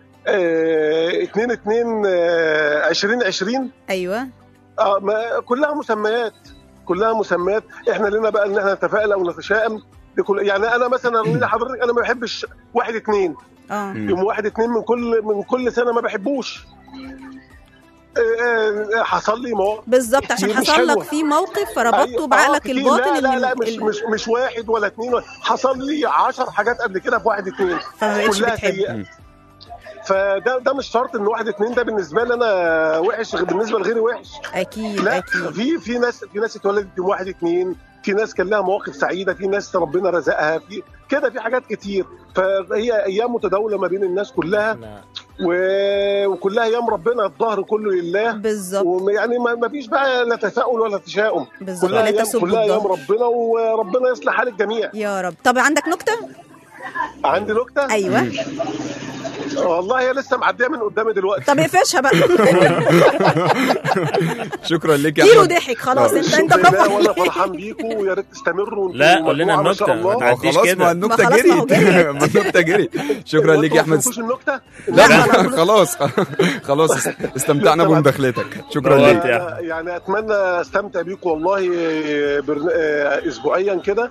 2 2 2020 ايوه اه ما كلها مسميات كلها مسميات احنا لنا بقى ان احنا نتفائل او نتشائم دي كل يعني انا مثلا أقول لحضرتك انا ما بحبش واحد اتنين اه يوم واحد اتنين من كل من كل سنه ما بحبوش آه، آه، حصل لي مواقف بالظبط عشان كتير مش حصل لك حلوة. فيه موقف فربطته أيوة، بعقلك آه، كتير. الباطن لا لا إن لا ال- مش ال- مش مش واحد ولا اتنين ولا- حصل لي 10 حاجات قبل كده في واحد اتنين فما بقتش كلها بتحب سيئه فده ده مش شرط ان واحد اتنين ده بالنسبه لي انا وحش بالنسبه لغيري وحش اكيد لا اكيد في في ناس في ناس اتولدت يوم واحد اتنين في ناس كان لها مواقف سعيده في ناس ربنا رزقها في كده في حاجات كتير فهي ايام متداوله ما بين الناس كلها نعم. و- وكلها ايام ربنا الظهر كله لله بالظبط ويعني ما ما فيش بقى لا تفاؤل ولا تشاؤم بالظبط كلها لا ايام تسب كلها ايام الظهر ربنا وربنا يصلح حال الجميع يا رب طب عندك نكته عندي نكته ايوه والله هي لسه معديه من قدامي دلوقتي طب اقفشها بقى شكرا لك يا كيلو احمد ضحك خلاص آه. انت انت شكرا لله برافو وانا عليك. فرحان بيكم ويا ريت تستمروا انتوا لا قول لنا مجموعة ما شاء النكتة الله. ما ما هو تعديش خلاص ما كده النكته ما خلاص ما هو جريت جريت. ما النكته جريت شكرا لك يا احمد فهمتوش النكته لا لا، خلاص خلاص استمتعنا بمداخلتك شكرا نورت لك يا أنا يعني اتمنى استمتع بيكم والله برن... آه، اسبوعيا كده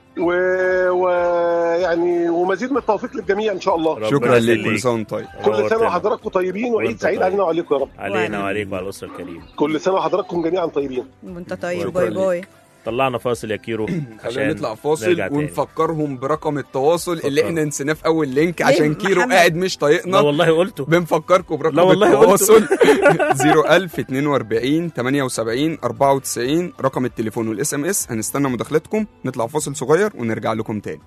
ويعني ومزيد من التوفيق للجميع ان شاء الله ربنا شكرا لك يخليك. كل سنه وانت طيب كل سنه نورتنا. وحضراتكم طيبين وعيد وأنت سعيد طيب. علينا وعليكم يا رب علينا وعليك وعلى الأسرة الكريمة كل سنه وحضراتكم جميعا طيبين وانت طيب شكرا باي ليك. باي طلعنا فاصل يا كيرو خلينا عشان نطلع فاصل نرجع تاني. ونفكرهم برقم التواصل اللي فكرهم. احنا نسيناه في اول لينك عشان كيرو محمد؟ قاعد مش لا طايقنا والله قلته بنفكركم برقم لا والله قلته. التواصل 01000 42 78 94 رقم التليفون والاس ام اس هنستنى مداخلتكم نطلع فاصل صغير ونرجع لكم تاني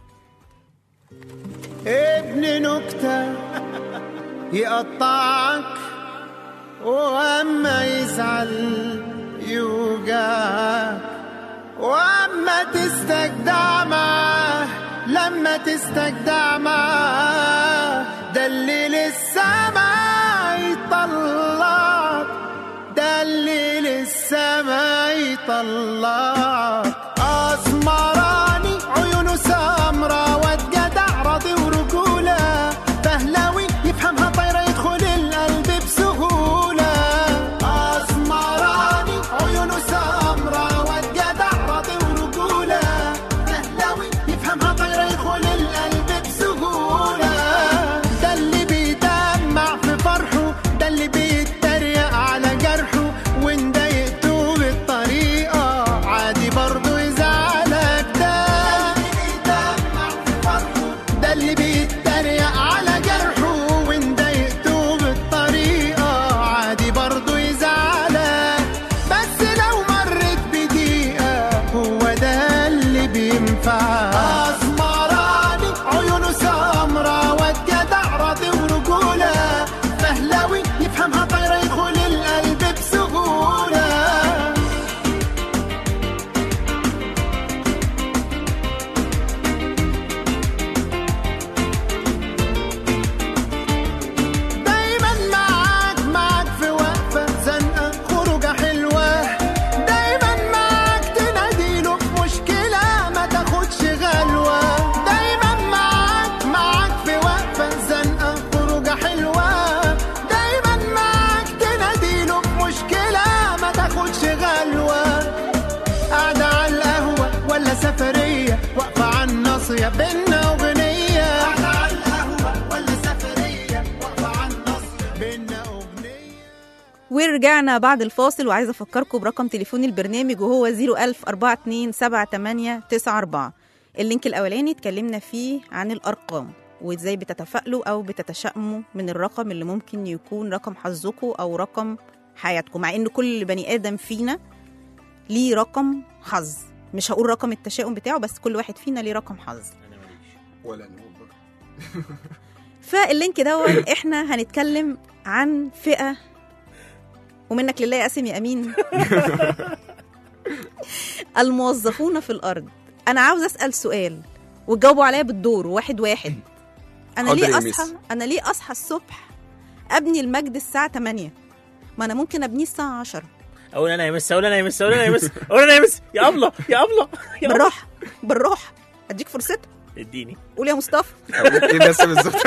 ابن نكتة يقطعك واما يزعل يوجعك واما تستجدع معاه لما تستجدع معاه ده اللي لسه ما يطلعك ده اللي لسه ما يطلعك اسمراني عيونه سمرة واد جدع راضي ورجولة فهلاوي يفهمها طايرة يدخل القلب بسهولة اسمراني عيونه سمرة واد جدع راضي ورجولة فهلاوي يفهمها طايرة يدخل القلب بسهولة ده اللي بيدمع في فرحه ده اللي بيتريق على جرحه وان ضايقته بالطريقة عادي برضه يزعلك ده ده اللي بيتريق على جرحه وان ضايقته بالطريقة عادي برضه يزعلك بس لو مرت بدقيقة هو ده اللي بينفع اسمراني عيونه سمرة واد جدع راضي ورجولة فهلاوي يفهمها طايرة يدخل القلب بسهولة دايما معاك معاك في وقفة زنقة خروجة حلوة دايما معاك تناديله في مشكلة ما تاخدش غلوة دايما معاك معاك في وقفة زنقة خروجة حلوة دايما معاك تناديله في مشكلة ما تاخدش غلوة قاعدة على القهوة ولا سفرية واقفة على الناصية بينا أغنية قاعدة على القهوة ولا سفرية واقفة على الناصية بينا أغنية ورجعنا بعد الفاصل وعايزه افكركم برقم تليفون البرنامج وهو 010427894 اللينك الاولاني اتكلمنا فيه عن الارقام وازاي بتتفائلوا او بتتشائموا من الرقم اللي ممكن يكون رقم حظكم او رقم حياتكم مع ان كل بني ادم فينا ليه رقم حظ مش هقول رقم التشاؤم بتاعه بس كل واحد فينا ليه رقم حظ انا ماليش ولا انا والله فاللينك دوت احنا هنتكلم عن فئه ومنك لله يا قاسم يا امين الموظفون في الارض انا عاوز اسال سؤال وتجاوبوا عليا بالدور واحد واحد انا حاضر ليه يا اصحى ميس. انا ليه اصحى الصبح ابني المجد الساعه 8 ما انا ممكن ابنيه الساعه 10 اقول انا يا مس اقول انا يا مس اقول انا يا مس اقول انا يا مس يا ابله يا ابله يا أبلة. بالراحه بالراحه اديك فرصتها اديني قول يا مصطفى اقول لك ايه بس بالظبط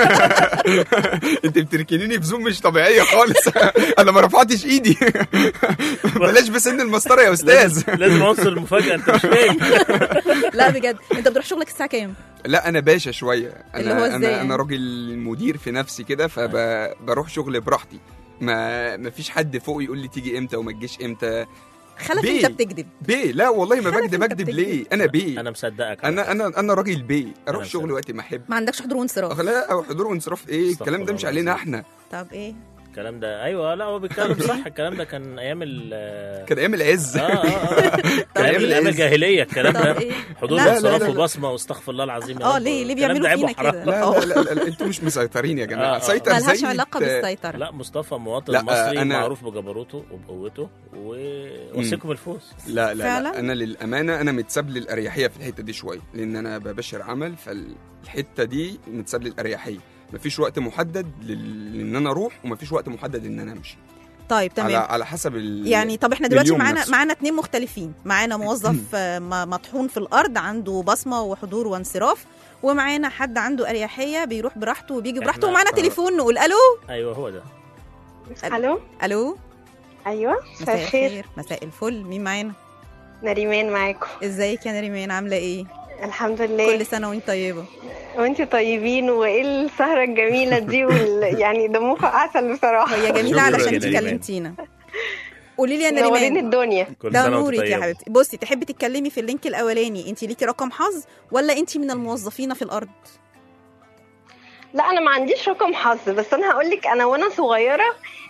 انت بتركنيني بزوم مش طبيعيه خالص انا ما رفعتش ايدي بلاش بسن المسطره يا استاذ لازم عنصر المفاجاه انت مش فاهم لا بجد انت بتروح شغلك الساعه كام لا انا باشا شويه انا اللي هو إزاي انا يعني؟ انا راجل مدير في نفسي كده فبروح شغل براحتي ما ما فيش حد فوق يقول لي تيجي امتى وما تجيش امتى خلف بيه. انت بتكذب بيه لا والله ما خلف بكدب أنت اكدب بتكذب. ليه انا بيه انا مصدقك انا انا انا راجل بيه اروح أنا شغل مصدق. وقت ما احب ما عندكش حضور وانصراف أخ، لا او حضور وانصراف ايه استغفر الكلام ده مش الله علينا العظيم. احنا طب ايه الكلام ده ايوه لا هو بيتكلم صح الكلام ده كان ايام ال كان ايام العز اه اه اه طب ايام إيه؟ ايام الجاهليه الكلام طب ده ايه حضور لا، لا، وانصراف لا. وبصمه واستغفر الله العظيم يا اه رب. ليه ليه الكلام بيعملوا ده عيب فينا وحرام. كده لا آه. لا, لا, لا انتوا مش مسيطرين يا جماعه آه، آه. سيطر ملهاش زي علاقه الت- بالسيطره لا مصطفى مواطن لا، مصري أنا- معروف بجبروته وبقوته ووصيكم الفوز لا لا, فعلا؟ لا انا للامانه انا متساب للاريحيه في الحته دي شويه لان انا ببشر عمل فالحته دي متساب للاريحيه مفيش وقت محدد لل- ان انا اروح ومفيش وقت محدد ان انا امشي طيب على تمام على حسب ال... يعني طب احنا دلوقتي اليوم معانا نفسه. معانا اتنين مختلفين معانا موظف آه، م- مطحون في الارض عنده بصمه وحضور وانصراف ومعانا حد عنده اريحيه بيروح براحته وبيجي براحته إحنا- ومعانا آه. تليفون نقول الو ايوه هو ده الو الو ايوه مساء مساء الخير الخير مساء الفل مين معانا نريمان معاكم ازيك يا نريمان عامله ايه الحمد لله كل سنه وانت طيبه وانتي طيبين وايه السهره الجميله دي وال... يعني دموعها عسل بصراحه هي جميله شكراً علشان يا انت نريمان. كلمتينا قولي لي يا منورين نريمان الدنيا كل ده سنه وانت نورك يا طيب حبيبتي بصي تحبي تتكلمي في اللينك الاولاني انت ليكي رقم حظ ولا انت من الموظفين في الارض لا انا ما عنديش رقم حظ بس انا هقول لك انا وانا صغيره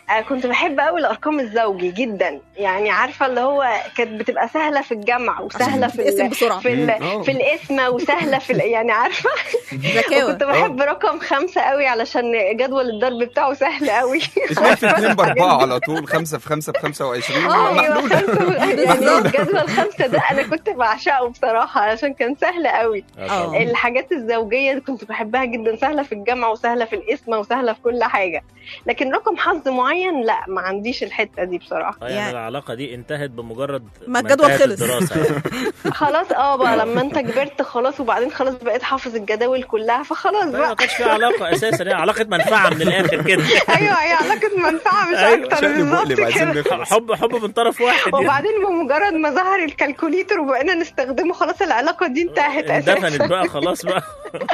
آه، كنت بحب قوي الارقام الزوجي جدا يعني عارفه اللي هو كانت بتبقى سهله في الجمع وسهله في تتقسم ال- بسرعه في ال- مم، آه. في القسمه وسهله في ال- يعني عارفه ذكاوه كنت بحب رقم خمسة قوي علشان جدول الضرب بتاعه سهل قوي اتنين في اتنين باربعة على طول خمسة في خمسة بخمسة وعشرين اه ايوه محلولة خمسة يعني بالظبط. جدول خمسة ده انا كنت بعشقه بصراحة علشان كان سهل قوي آه. طبعاً. الحاجات الزوجية كنت بحبها جدا سهلة في الجامعة وسهلة في القسمة وسهلة في كل حاجة لكن رقم حظ معين لا ما عنديش الحتة دي بصراحة اه يعني يعني- العلاقه دي انتهت بمجرد ما الجدول انتهت خلص. الدراسه يعني. خلاص اه بقى لما انت كبرت خلاص وبعدين خلاص بقيت حافظ الجداول كلها فخلاص ما بقى كانش في علاقه اساسا هي علاقه منفعه من الاخر كده ايوه هي علاقة منفعة مش أيوة، اكتر شقلب بالظبط وقلب عايزين كده نخلص حب حب من طرف واحد يعني. وبعدين بمجرد ما ظهر الكالكوليتر وبقينا نستخدمه خلاص العلاقة دي انتهت اندفنت اساسا بقى خلاص بقى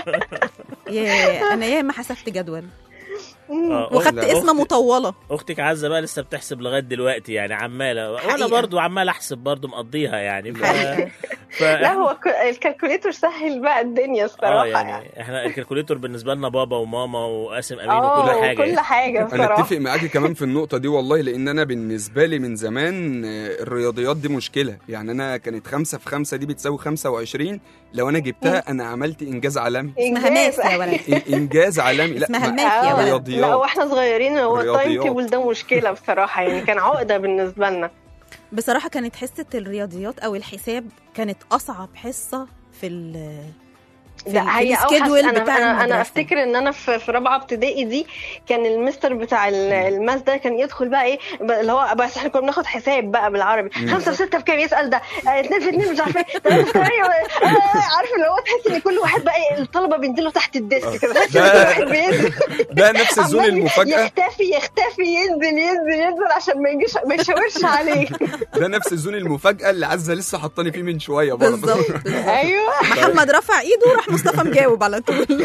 يا انا ياما حسبت جدول آه، وخدت لا، اسمه أختي- مطوله اختك عزه بقى لسه بتحسب لغايه دلوقتي يعني عماله وانا حقيقة. برضو عمال احسب برضو مقضيها يعني ف... حقيقة. ف... لا هو ك- الكالكوليتر سهل بقى الدنيا اه الصراحة يعني احنا الكالكوليتور بالنسبه لنا بابا وماما وقاسم امين اه وكل حاجه كل يعني. حاجة انا بصراحة اتفق معاكي كمان في النقطه دي والله لان انا بالنسبه لي من زمان آه، الرياضيات دي مشكله يعني انا كانت خمسة في خمسة دي بتساوي 25 لو انا جبتها انا عملت انجاز عالمي اسمها ماس يا ولد إن- انجاز عالمي لا اسمها ما- الماث يا آه، ولد. رياضيات. لا واحنا صغيرين هو التايم رياضيات. تيبل ده مشكلة بصراحة يعني كان عقدة بالنسبة لنا بصراحه كانت حصه الرياضيات او الحساب كانت اصعب حصه في ال في لا ال- هي في اوحش السكيدول انا بتاع انا انا المدرسة. افتكر ان انا في, في رابعه ابتدائي دي كان المستر بتاع ال- الماس ده كان يدخل بقى ايه ب- اللي هو بس احنا كنا بناخد حساب بقى بالعربي خمسه وسته بكام يسال ده آه، اتنين في اتنين مش عارفه ايه تلاته في تمانية، آه، عارف اللي هو تحس ان كل واحد بقى إيه، الطلبه بينزلوا تحت الديسك كده تحس ان ده- كل واحد بينزل ده نفس الزون عمال المفاجاه يختفي يختفي ينزل ينزل ينزل عشان ما يجيش ما يشاورش عليه ده نفس الزون المفاجاه اللي عزه لسه حطاني فيه من شويه برضه بالظبط بالظبط. ايوه محمد رفع ايده وراح مصطفى مجاوب على طول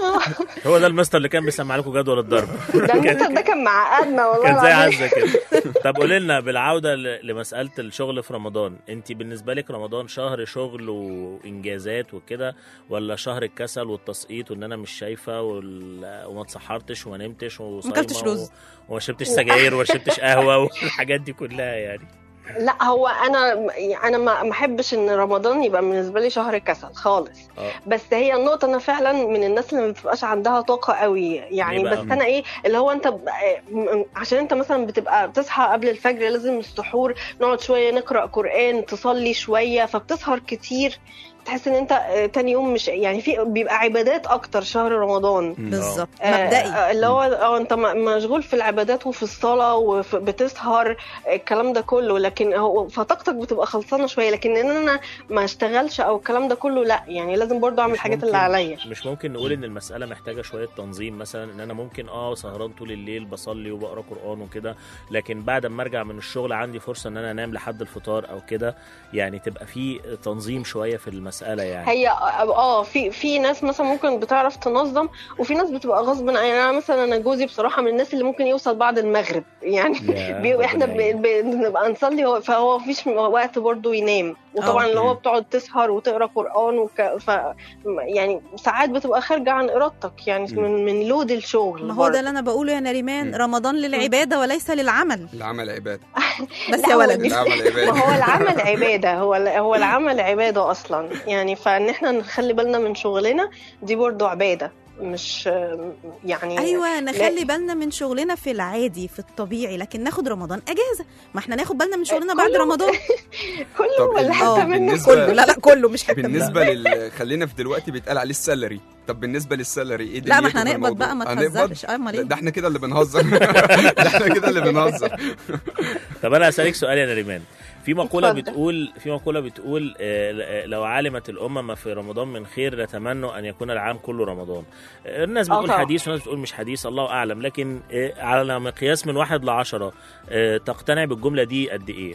هو ده المستر اللي كان بيسمع لكم جدول الضرب ده المستر ده كان معقدنا والله كان زي العظيم. عزه كده طب قولي لنا بالعوده ل- لمساله الشغل في رمضان انت بالنسبه لك رمضان شهر شغل وانجازات وكده ولا شهر الكسل والتسقيط وان انا مش شايفه وال... وما اتسحرتش وما نمتش وصايمه أكلتش رز. و... وما شربتش سجاير وما شربتش قهوه والحاجات دي كلها يعني لا هو انا انا ما ما احبش ان رمضان يبقى بالنسبه لي شهر كسل خالص اه بس هي النقطه انا فعلا من الناس اللي ما بتبقاش عندها طاقه قوي يعني ليه بقى؟ بس انا ايه اللي هو انت ب- م- عشان انت مثلا بتبقى بتصحى قبل الفجر لازم السحور نقعد شويه نقرا قران تصلي شويه فبتسهر كتير تحس ان انت آه، تاني يوم مش يعني في بيبقى عبادات اكتر شهر رمضان بالظبط آه، مبدئي آه، اللي هو اه انت م- مشغول في العبادات وفي الصلاه وبتسهر الكلام ده كله لكن هو فطاقتك بتبقى خلصانه شويه لكن ان انا ما اشتغلش او الكلام ده كله لا يعني لازم برضو اعمل مش الحاجات ممكن- اللي عليا مش ممكن نقول ان المساله محتاجه شويه تنظيم مثلا ان انا ممكن اه سهران طول الليل بصلي وبقرا قران وكده لكن بعد ما ارجع من الشغل عندي فرصه ان انا انام لحد الفطار او كده يعني تبقى في تنظيم شويه في المساله يعني هي اه في في ناس مثلا ممكن بتعرف تنظم وفي ناس بتبقى غصب عن يعني انا مثلا انا جوزي بصراحه من الناس اللي ممكن يوصل بعد المغرب يعني يا بي احنا ربنا ب- يعين. بنبقى نصلي هو فهو مفيش وقت برضه ينام وطبعا اه. اللي هو بتقعد تسهر وتقرا قران وك... ف يعني ساعات بتبقى خارجه عن ارادتك يعني مم. من من لود الشغل ما هو برضه. ده اللي انا بقوله يا نريمان مم. رمضان للعباده وليس للعمل العمل عباده بس لا، يا هو ولد دي- العمل ما عباده هو العمل عباده هو هو العمل عباده اصلا يعني فان احنا نخلي بالنا من شغلنا دي برضه عباده مش يعني ايوه نخلي بالنا من شغلنا في العادي في الطبيعي لكن ناخد رمضان اجازه ما احنا ناخد بالنا من شغلنا بعد كله- رمضان كله طب ولا ال- حتى اه منه بالنسبة- كله لا لا كله مش حته بالنسبه لل خلينا في دلوقتي بيتقال عليه السالري طب بالنسبه للسالري ايه لا ما دنيته احنا في هنقبض الموضوع؟ بقى ما هنقبض؟ تهزرش اه امال لا، ايه ده احنا كده اللي بنهزر ده احنا كده اللي بنهزر طب انا اسالك سؤال يا نريمان في مقولة اتفضل. بتقول في مقولة بتقول آه، آه، لو علمت الأمة ما في رمضان من خير لتمنوا أن يكون العام كله رمضان. آه، الناس اه بتقول طبعا. حديث وناس بتقول مش حديث الله أعلم لكن آه، على مقياس من واحد لعشرة آه، تقتنع بالجملة دي قد إيه؟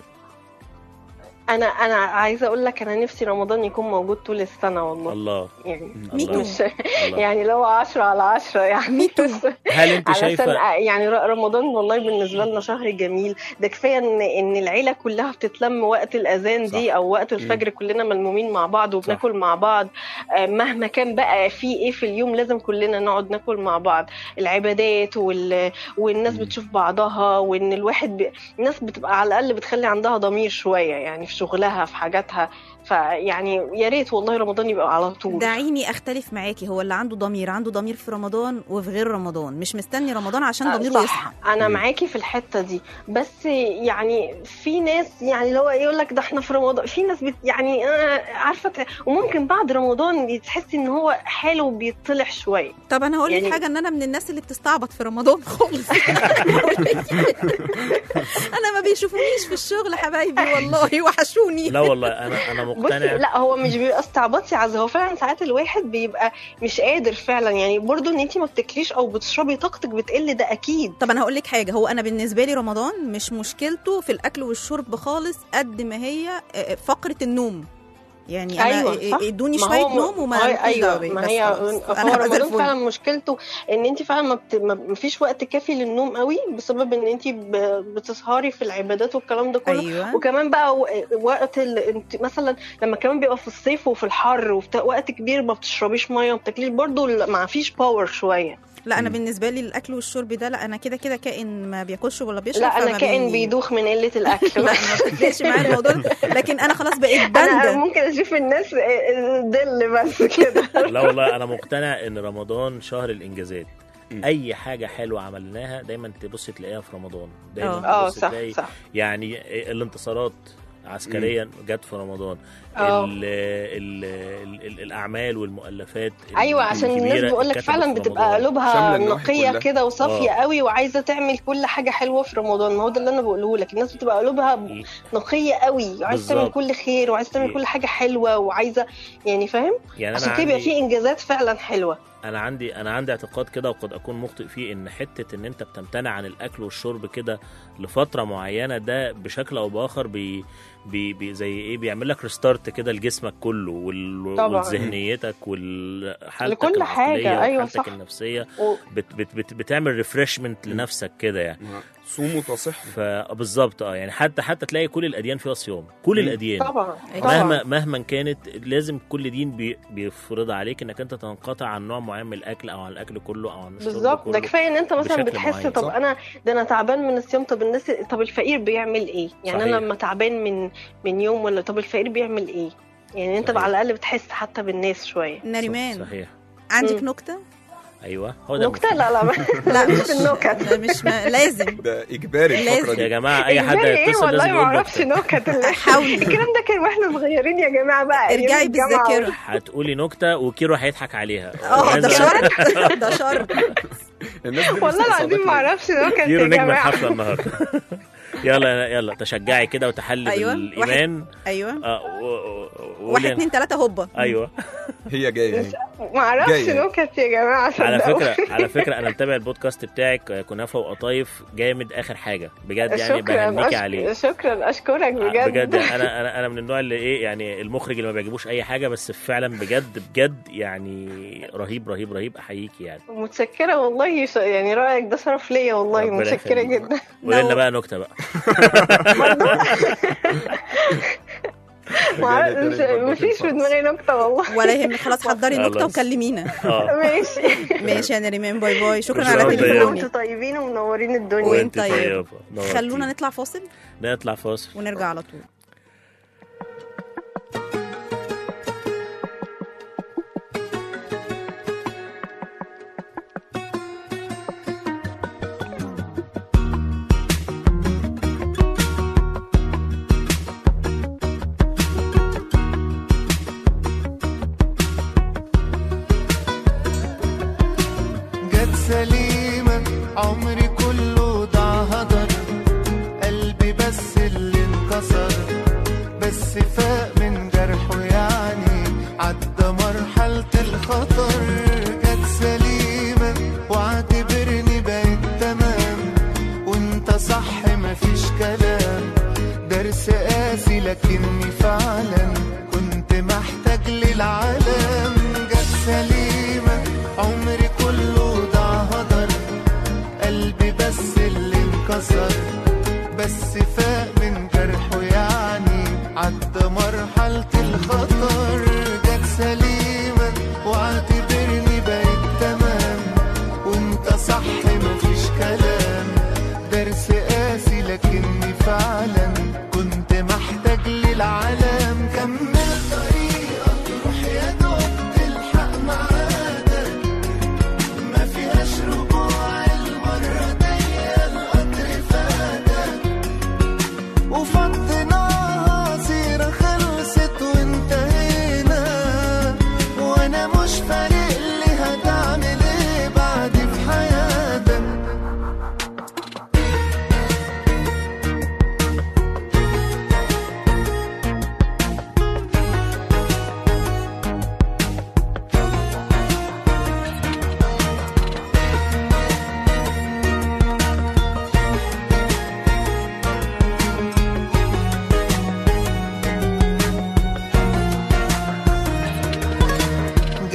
انا انا عايزه اقول لك انا نفسي رمضان يكون موجود طول السنه والله الله يعني ميتو. مش الله. يعني لو 10 على 10 يعني بس هل أنت علشان شايفة يعني ر- رمضان والله بالنسبه لنا شهر جميل ده كفايه ان ان العيله كلها بتتلم وقت الاذان دي صح. او وقت الفجر كلنا ملمومين مع بعض وبناكل مع بعض آه، مهما كان بقى في ايه في اليوم لازم كلنا نقعد ناكل مع بعض العبادات وال... والناس مم. بتشوف بعضها وان الواحد ب... الناس بتبقى على الاقل بتخلي عندها ضمير شويه يعني في شغلها في حاجاتها فيعني يا ريت والله رمضان يبقى على طول دعيني اختلف معاكي هو اللي عنده ضمير عنده ضمير في رمضان وفي غير رمضان مش مستني رمضان عشان آه، ضميره صح. يصحى انا مم. معاكي في الحته دي بس يعني في ناس يعني اللي هو يقول لك ده احنا في رمضان في ناس بت يعني آه، عارفه ت- وممكن بعد رمضان تحسي ان هو حاله بيطلع شويه طب انا هقول لك يعني- حاجه ان انا من الناس اللي بتستعبط في رمضان خالص انا ما بيشوفونيش في الشغل حبايبي والله وحشوني لا والله انا انا بص مقتنع لا هو مش بيبقى استعباط يا عز هو فعلا ساعات الواحد بيبقى مش قادر فعلا يعني برضو ان انت ما بتاكليش او بتشربي طاقتك بتقل ده اكيد طب انا هقول لك حاجه هو انا بالنسبه لي رمضان مش مشكلته في الاكل والشرب خالص قد ما هي آه، فقره النوم يعني انا أيوة، آه، صح. ادوني ما شويه هو- نوم وما هاي- لكوش دعوة ايوه بيا، ما بس هي خلاص. هو أنا زي رمضان الفل. فعلا مشكلته ان انت فعلا ما, بت... ما ما فيش وقت كافي للنوم قوي بسبب ان انت ب... بتسهري في العبادات والكلام ده كله ايوه وكمان بقى و- وقت ال... انت مثلا لما كمان بيبقى في الصيف وفي الحر وفي وقت كبير ما بتشربيش ميه وما بتاكليش برضه ما فيش باور شويه لا انا مم. بالنسبه لي الاكل والشرب ده لا انا كده كده كائن ما بياكلش ولا بيشرب لا انا فما كائن بي- بيدوخ من قله الاكل لا ما بتفرقش معايا الموضوع ده لكن انا خلاص بقيت انا باندا ممكن اشوف الناس ظل بس كده لا والله انا مقتنع ان رمضان شهر الانجازات مم. اي حاجه حلوه عملناها دايما تبص تلاقيها في رمضان دايما اه تبص صح تلاقي صح يعني الانتصارات عسكريا جت في رمضان اه. ال ال ال ال الاعمال والمؤلفات ايوه عشان الناس الكبيرة بقول لك اتكتبت فعلا في بتبقى رمضان. قلوبها شاملة النواحي نقيه كلها. كده وصافيه اه. قوي وعايزه تعمل كل حاجه حلوه في رمضان ما هو ده اللي انا بقوله لك الناس بتبقى قلوبها نقيه قوي وعايزه تعمل بالظبط. كل خير وعايزه تعمل ي- كل حاجه حلوه وعايزه يعني فاهم يعني عشان انا كده بيبقى عندي في انجازات فعلا حلوه انا عندي انا عندي اعتقاد كده وقد اكون مخطئ فيه ان حته ان انت بتمتنع عن الاكل والشرب كده لفتره معينه ده بشكل او باخر بي بي بي زي ايه بيعمل لك ريستارت كده لجسمك كله وال- طبعا. وذهنيتك وحالتك لكل حاجة، أيوة وحالتك صح. النفسيه و... بت بت بت بتعمل ريفرشمنت لنفسك كده يعني ما- صوموا تصحوا فبالظبط اه يعني حتى حتى تلاقي كل الاديان فيها صيام كل مم. الاديان طبعا أيوة. طبعا مهما مهما كانت لازم كل دين بي بيفرض عليك انك انت تنقطع عن نوع معين من الاكل او عن الاكل كله او عن الشرب بالظبط كله ده كفايه ان انت مثلا بشكل بتحس معين، طب صح. انا ده انا تعبان من الصيام طب الناس طب الفقير بيعمل ايه يعني صحيح. انا لما تعبان من من يوم ولا طب الفقير بيعمل ايه يعني انت صحيح. على الاقل بتحس حتى بالناس شويه نريمان صحيح عندك مم. نكته ايوه هو ده نكته لا لا لا مش النكت ده مش ما... لازم ده اجباري الفقره لازم. يا دي جماعه اي حد إجباري ايه هيتصل والله لازم ما يقول اعرفش نكته نكت اللي- حاولي. الكلام ده كان واحنا صغيرين يا جماعه بقى أيام ارجعي الجامعة بالذاكره هتقولي نكته وكيرو هيضحك عليها اه ده لازم- شرط ده شرط الناس دي والله العظيم مستقصدتنا. ما اعرفش نكت كيرو يا نجم جماعه الحفله النهارده يلا يلا تشجعي كده وتحلي أيوة. بالايمان ايوه اه و- و- و- واحد قولي- اتنين تلاته هوبا ايوه هي جايه اهي. ما اعرفش جاية. نكت يا جماعه على صدقوا. فكره على فكره انا متابع البودكاست بتاعك آه، كنافه وقطايف جامد اخر حاجه بجد يعني شكرا بهنيكي أش- عليه شكرا اشكرك بجد بجد انا انا انا من النوع اللي ايه يعني المخرج اللي ما بيعجبوش اي حاجه بس فعلا بجد بجد يعني رهيب رهيب رهيب احييكي يعني متشكرة والله ش- يعني رأيك ده شرف ليا والله ربنا متشكرة يخليك. جدا قولي لنا بقى نكته بقى ما رجعنا أعرف- تاني مش- مفيش في دماغي نكتة والله ولا يهمك خلاص حضري نكته خلاص. وكلمينا اه ماشي ماشي يا نريمان باي باي شكرا كل على سنة وأنت طيبة. تليفونك انتوا طيبين ومنورين الدنيا وانت وانت طيب. طيبه نورتيني. خلونا نطلع فاصل نطلع فاصل ونرجع على طول جت سليمة عمري كله ضاع هدر قلبي بس اللي انكسر بس فاق من جرحه يعني عدى مرحلة الخطر جت سليمة واعتبرني بقيت تمام وانت صح مفيش كلام درس قاسي لكني فعلا كنت محتاج للعالم جت سليمة عمري كله ضاع هدر قلبي بس اللي انكسر بس فاق من جرحه يعني عدى مرحلة الخطر جت سليمة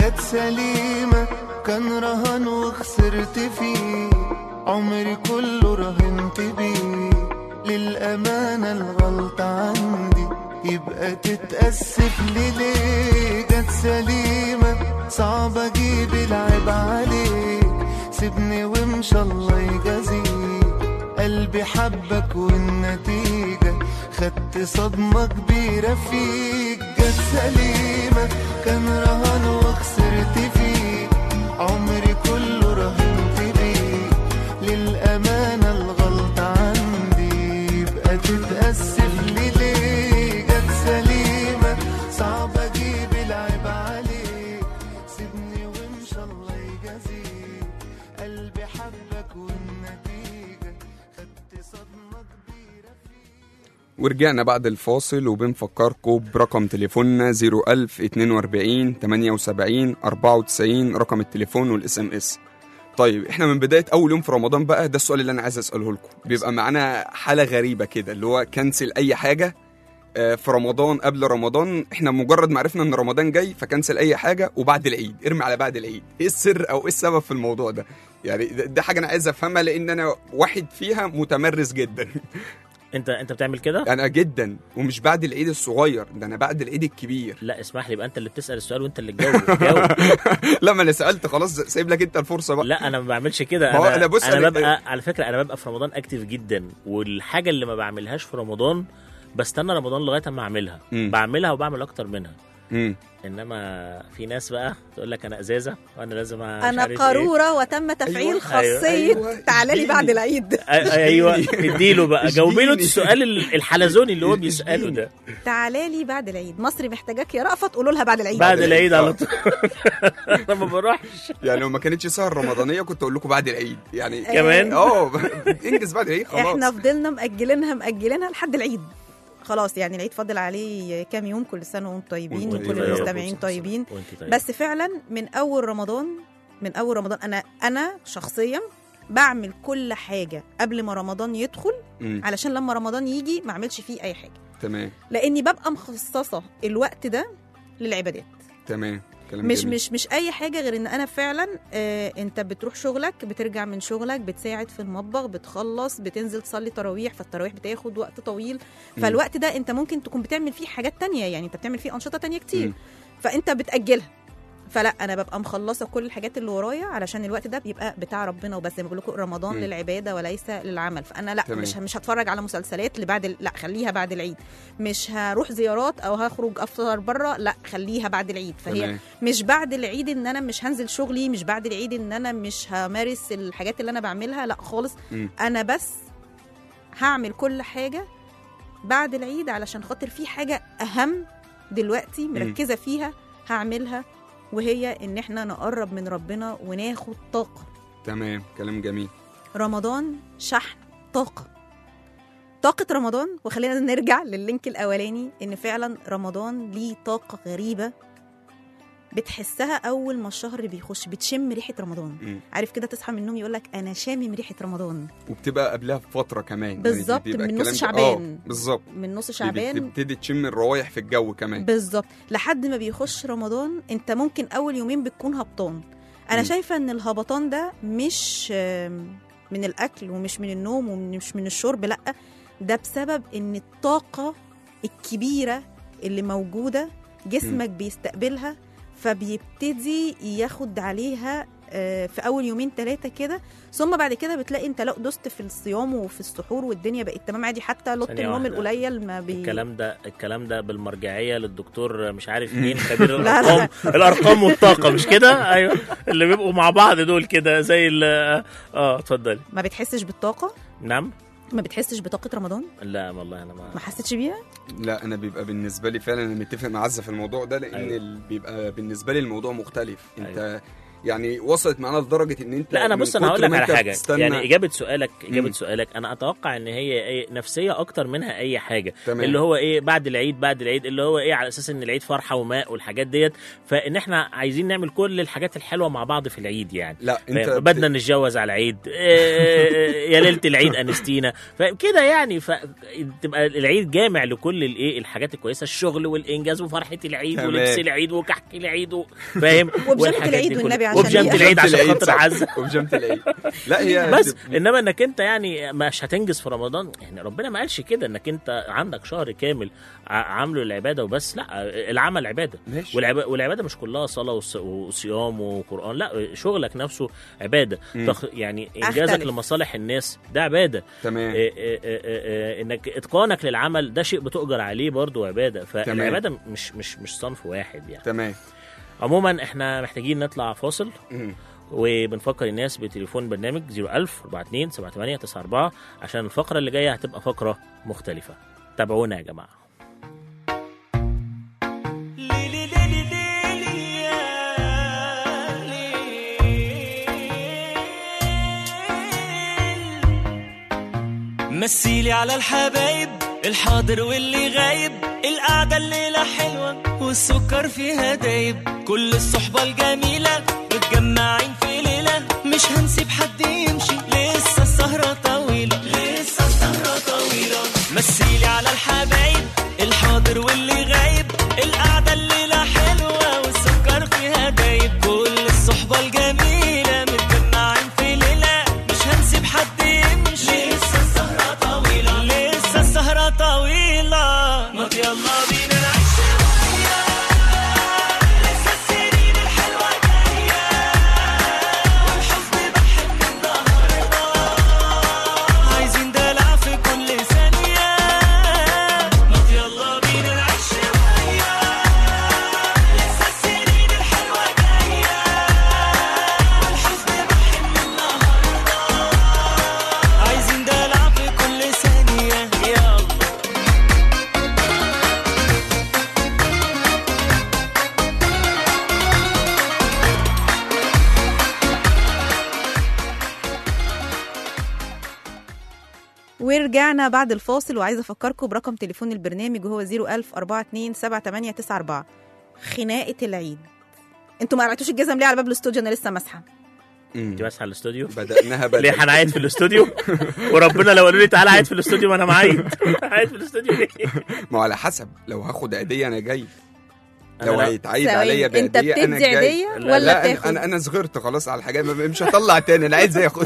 جت سليمة كان رهان وخسرت فيه عمري كله رهنت بيه للأمانة الغلطة عندي يبقى تتأسف لي ليه جت سليمة صعب أجيب العيب عليك سيبني وامشي الله يجازيك قلبي حبك والنتيجة خدت صدمة كبيرة فيك جت سليمة كان رهان وخسرت فيه عمري كله رهنت بيه للأمانة الغلطة عندي يبقى تتأسف لي ليه جت سليمة صعب أجيب العيب عليك سيبني وامشي الله يجازيك قلبي حبك والنتيجة خدت صدمة كبيرة ورجعنا بعد الفاصل وبنفكركم برقم تليفوننا 01042 78 94 رقم التليفون والاس ام اس طيب احنا من بدايه اول يوم في رمضان بقى ده السؤال اللي انا عايز اساله لكم بيبقى معانا حاله غريبه كده اللي هو كنسل اي حاجه آه، في رمضان قبل رمضان احنا مجرد ما عرفنا ان رمضان جاي فكنسل اي حاجه وبعد العيد ارمي على بعد العيد ايه السر او ايه السبب في الموضوع ده يعني ده ده حاجه انا عايز افهمها لان انا واحد فيها متمرس جدا انت انت بتعمل كده انا جدا ومش بعد العيد الصغير ده انا بعد العيد الكبير لا اسمح لي يبقى انت اللي بتسال السؤال وانت اللي تجاوب جاوب لا ما انا سالت خلاص سايب لك انت الفرصه بقى لا انا ما بعملش كده ما هو انا أنا بص انا أنا- ببقى على فكره انا ببقى في رمضان اكتف جدا والحاجه اللي ما بعملهاش في رمضان بستنى رمضان لغايه اما اعملها مم. بعملها وبعمل اكتر منها مم. انما في ناس بقى تقول لك انا ازازه وانا لازم مش انا عارف إيه. قاروره وتم تفعيل أيوة، خاصيه أيوة، تعالى لي اديني. بعد العيد أي- ايوه اديله بقى جاوبي له اديني. السؤال ال- الحلزوني اللي هو بيساله اديني. ده تعالى لي بعد العيد مصر محتاجاك يا رأفت قولوا لها بعد العيد بعد العيد. العيد على طول انا ما بروحش يعني لو ما كانتش سهر رمضانيه كنت اقول لكم بعد العيد يعني كمان؟ اه انجز بعد العيد خلاص احنا فضلنا مأجلينها مأجلينها لحد العيد خلاص يعني العيد فاضل عليه كام يوم كل سنه وانتم طيبين وانتم وكل طيبين. المستمعين طيبين وانت طيب. بس فعلا من اول رمضان من اول رمضان انا انا شخصيا بعمل كل حاجه قبل ما رمضان يدخل مم. علشان لما رمضان يجي ما اعملش فيه اي حاجه تمام لاني ببقى مخصصه الوقت ده للعبادات تمام كلام مش جميل. مش مش اي حاجه غير ان انا فعلا آه انت بتروح شغلك بترجع من شغلك بتساعد في المطبخ بتخلص بتنزل تصلي تراويح فالتراويح بتاخد وقت طويل مم. فالوقت ده انت ممكن تكون بتعمل فيه حاجات تانية يعني انت بتعمل فيه انشطه تانية كتير مم. فانت بتاجلها فلا انا ببقى مخلصه كل الحاجات اللي ورايا علشان الوقت ده بيبقى بتاع ربنا وبس زي ما بقول لكم رمضان مم. للعباده وليس للعمل فانا لا تمام. مش مش هتفرج على مسلسلات اللي بعد ال- لا خليها بعد العيد مش هروح زيارات او هخرج افطر بره لا خليها بعد العيد فهي تمام. مش بعد العيد ان انا مش هنزل شغلي مش بعد العيد ان انا مش همارس الحاجات اللي انا بعملها لا خالص مم. انا بس هعمل كل حاجه بعد العيد علشان خاطر في حاجه اهم دلوقتي مركزه فيها هعملها وهي ان احنا نقرب من ربنا وناخد طاقه تمام كلام جميل رمضان شحن طاقه طاقة رمضان وخلينا نرجع لللينك الأولاني إن فعلا رمضان ليه طاقة غريبة بتحسها أول ما الشهر بيخش بتشم ريحة رمضان مم. عارف كده تصحى من النوم يقول لك أنا شامم ريحة رمضان وبتبقى قبلها بفتره كمان يعني بالظبط، بيبقى من نص الكلام ده- شعبان. اه بالظبط من نص شعبان بتبتدي تشم الروايح في الجو كمان بالظبط لحد ما بيخش رمضان انت ممكن اول يومين بتكون هبطان انا مم. شايفه ان الهبطان ده مش آم، من الاكل ومش من النوم ومش من الشرب لا ده بسبب ان الطاقه الكبيره اللي موجوده جسمك بيستقبلها فبيبتدي ياخد عليها آه، في اول يومين ثلاثه كده ثم بعد كده بتلاقي انت لو دوست في الصيام وفي السحور والدنيا بقت تمام عادي حتى لط ثانية النوم واحدة. القليل ما بي الكلام ده الكلام ده بالمرجعيه للدكتور مش عارف مين خبير لا، لا. الارقام الارقام والطاقه مش كده ايوه اللي بيبقوا مع بعض دول كده زي ال اه اتفضلي ما بتحسش بالطاقه نعم ما بتحسش بطاقه رمضان لا والله انا ما ما حسيتش بيها لا انا بيبقى بالنسبه لي فعلا انا متفق مع عزه في الموضوع ده لان أيوة. أيوة. بيبقى بالنسبه لي الموضوع مختلف انت أيوة. يعني وصلت معانا لدرجه ان انت لا انا من بص انا هقول كتر لك ما على أنت حاجه بتستنى- يعني اجابه سؤالك اجابه مم. سؤالك انا اتوقع ان هي ايه نفسيه اكتر منها اي حاجه تمام. اللي هو ايه بعد العيد بعد العيد اللي هو ايه على اساس ان العيد فرحه وماء والحاجات ديت فان احنا عايزين نعمل كل الحاجات الحلوه مع بعض في العيد يعني لا انت فاهم؟ بدنا نتجوز على العيد إيه، يا ليله العيد انستينا فكده يعني فتبقى العيد جامع لكل الايه الحاجات الكويسه الشغل والانجاز وفرحه العيد تمام. ولبس العيد وكحك العيد و- فاهم وبجامة والحاجات العيد دي كلها. والنبي عشان وبجامة يبقى- العيد عشان خاطر صح. عزه وبجامة العيد لا هي بس بتبقى- انما انك انت يعني مش هتنجز في رمضان يعني ربنا ما قالش كده انك انت عندك شهر كامل ع- عامله العباده وبس لا العمل عباده ماشي والعب- والعباده مش كلها صلاه وص- وصيام وقران لا شغلك نفسه عباده مم. تخ... يعني انجازك أختلف. لمصالح الناس ده عباده تمام إيه إيه إيه إيه انك اتقانك للعمل ده شيء بتؤجر عليه برضو عباده فالعباده مش مش مش صنف واحد يعني تمام عموما احنا محتاجين نطلع فاصل مم. وبنفكر الناس بتليفون برنامج 01000 42 78 94 عشان الفقرة اللي جاية هتبقى فقرة مختلفة تابعونا يا جماعة مثيلي على الحبايب الحاضر واللي غايب القعدة الليلة حلوة والسكر فيها دايب كل الصحبة الجميلة متجمعين في ليلة مش هنسيب حد يمشي لسه السهرة طويلة لسه السهرة طويلة مثيلي على الحبايب الحاضر واللي غايب القعدة الليلة حلوة والسكر فيها دايب كل الصحبة الجميلة متجمعين في ليلة مش هنسيب حد يمشي لسه السهرة طويلة لسه السهرة طويلة ما يلا بينا نعيش شوية لسه السنين الحلوة جاية والحزن بحب النهاردة عايزين دلع في كل ثانية ما يلا بينا نعيش شوية لسه السنين الحلوة جاية والحزن بحب النهاردة عايزين دلع في كل ثانية يلا ورجعنا بعد الفاصل وعايزه افكركم برقم تليفون البرنامج وهو 01000 42 7894 خناقه العيد انتوا ما قلعتوش الجزم ليه على باب الاستوديو انا لسه ماسحه مم. انت بس على الاستوديو بدأناها ليه بدأ هنعيد في الاستوديو وربنا لو قالوا لي تعالى عيد في الاستوديو ما انا معيد عيد في الاستوديو ليه ما هو على حسب لو هاخد عيدية أنا جاي أنا لو لا. هيتعيد ثواني، عليا انت بعيدية أنا بتدي جاي عيديه لا، ولا لا بتاخد أنا, انا انا صغرت خلاص على الحاجات ما- مش هطلع تاني انا عايز اخد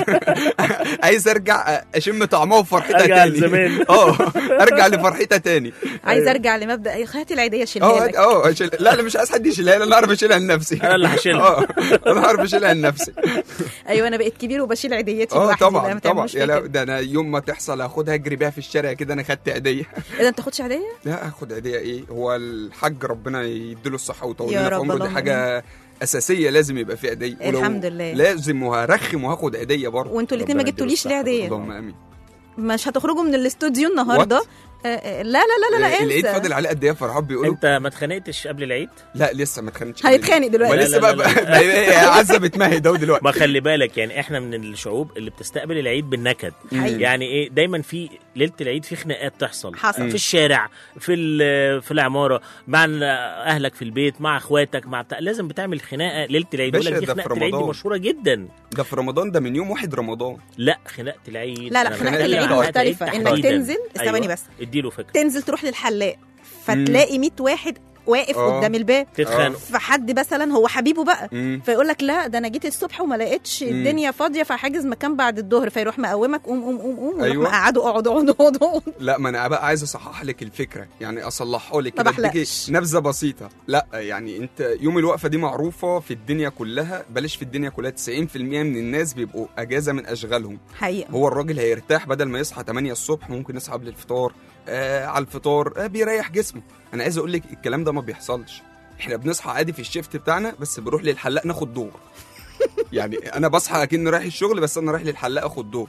عايز ارجع اشم طعمها وفرحتها أرجع تاني لزمان. اه ارجع لفرحتها تاني عايز ارجع لمبدا ايه خلات العيديه شيلها اه لك اه أشيل- لا لا مش عايز حد يشيلها لي انا اعرف اشيلها لنفسي أنا اللي هشيلها. اه انا اعرف اشيلها لنفسي ايوه انا بقيت كبير وبشيل عيديتي اه لوحدي بقى، طبعا ما طبعا تعملوش يا فيا لا كده. ده انا يوم ما تحصل اخدها اجري بيها في الشارع كده انا خدت عيديه ايه ده انت تاخدش عيديه لا اخد عيديه ايه هو الحاج ربنا يديله الصحه ويطول يا لنا في رب، عمره دي اللهم حاجه اساسيه لازم يبقى في عيديه ولو الحمد لله. لازم وهرخم وهاخد عيديه برضه وانتوا الاثنين ما ربنا جبتوليش يديله ليه الصحة. عيديه اللهم امين مش هتخرجوا من الاستوديو النهارده آه، آه، لا لا لا لا لا آه، العيد انسى فاضل عليه قد ايه يا فرحات بيقولوا انت ما اتخانقتش قبل العيد لا لسه ما اتخانقتش هيتخانق دلوقتي ما لا، لسه لا، بقى, لا، بقى هي عزه بتمهد اهو دلوقتي ما خلي بالك يعني احنا من الشعوب اللي بتستقبل العيد بالنكد حقيقي. يعني ايه دايما في ليله العيد في خناقات تحصل حصل. في الشارع في ال- في العماره مع ال- اهلك في البيت مع اخواتك مع بتاع لازم بتعمل خناقه ليله العيد باشا، يقول لك دي ده في خناقه العيد دي رمضان. مشهوره جدا ده في رمضان ده من يوم واحد رمضان لا خناقه العيد لا لا أنا خناقه بتكلم العيد عن مختلفه العيد انك تحديداً. تنزل ثواني أيوة. بس اديله فكره تنزل تروح للحلاق فتلاقي 100 واحد واقف آه. قدام الباب تتخانقوا فحد مثلا هو حبيبه بقى مم. فيقول لك لا ده انا جيت الصبح وما لقيتش مم. الدنيا فاضيه فحاجز مكان بعد الظهر فيروح مقومك قوم قوم قوم قوم ويروح أيوة. مقعده اقعد اقعد اقعد اقعد لا ما انا بقى عايز اصحح لك الفكره يعني اصلحها لك ما كده اديكي بحلقش. نبذه بسيطه لا يعني انت يوم الوقفه دي معروفه في الدنيا كلها بلاش في الدنيا كلها 90% من الناس بيبقوا اجازه من اشغالهم حقيقه هو الراجل هيرتاح بدل ما يصحى 8 الصبح ممكن يصحى قبل الفطار آه على الفطار آه بيريح جسمه انا عايز اقول لك الكلام ده ما بيحصلش احنا بنصحى عادي في الشيفت بتاعنا بس بنروح للحلاق ناخد دور يعني انا بصحى اكني رايح الشغل بس انا رايح للحلاق اخد دور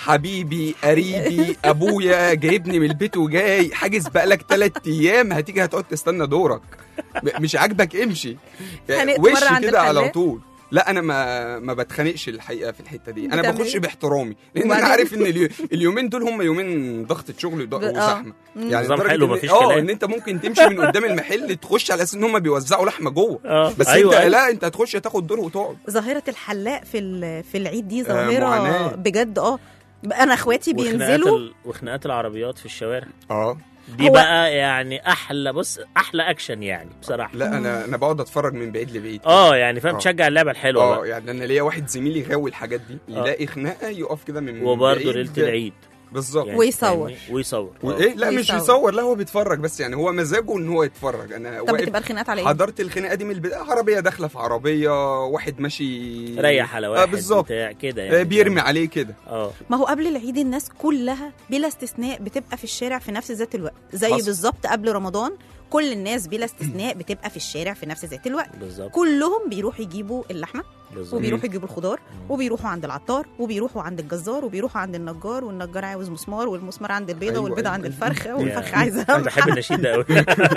حبيبي قريبي ابويا جايبني من البيت وجاي حاجز بقالك ثلاث ايام هتيجي هتقعد تستنى دورك م- مش عاجبك امشي هنقت مرة وش عند كده على الحلاق. طول لا انا ما ما بتخانقش الحقيقه في الحته دي انا بتعمل بخش إيه؟ باحترامي لان انا وبعدين؟ عارف ان اليو- اليومين دول هم يومين ضغطه شغل وض- ب- آه. وزحمه يعني نظام لدرجة حلو، إن- مفيش اه كلام. ان انت ممكن تمشي من قدام المحل تخش على اساس ان هم بيوزعوا لحمه جوه اه بس أيوة انت أيوة. لا انت هتخش تاخد دور وتقعد ظاهره الحلاق في ال- في العيد دي آه، ظاهره معاناة. بجد اه انا اخواتي وخناقات بينزلوا ال... وخناقات العربيات في الشوارع اه دي هو- بقى يعني احلى بص احلى اكشن يعني بصراحه لا انا انا بقعد اتفرج من بعيد لبعيد اه يعني فاهم آه. تشجع اللعبه الحلوه اه بقى يعني انا ليا واحد زميلي غاوي الحاجات دي آه. يلاقي خناقه يقف كده من وبرضه بعيد. ليله العيد بالظبط يعني ويصور. فاهمني؟ ويصور آه. وايه لا مش ويصور. بيصور لا هو بيتفرج بس يعني هو مزاجه ان هو يتفرج انا طب واقف بتبقى الخناقات على ايه؟ حضرت الخناقه دي من البدايه عربيه داخله في عربيه واحد ماشي ريح على اه واحد بالظبط بتاع كده آه، يعني بيرمي عليه كده اه ما هو قبل العيد الناس كلها بلا استثناء بتبقى في الشارع في نفس ذات الوقت زي حصل. بالظبط قبل رمضان كل الناس بلا استثناء بتبقى في الشارع في نفس ذات الوقت بالظبط كلهم بيروحوا يجيبوا اللحمه بالظبط وبيروحوا يجيبوا الخضار وبيروحوا عند العطار وبيروحوا عند الجزار وبيروحوا عند النجار والنجار عاوز مسمار والمسمار عند البيضه أيوة، والبيضه أيوة. عند الفرخه يا. والفرخه عايزه انا بحب النشيد ده قوي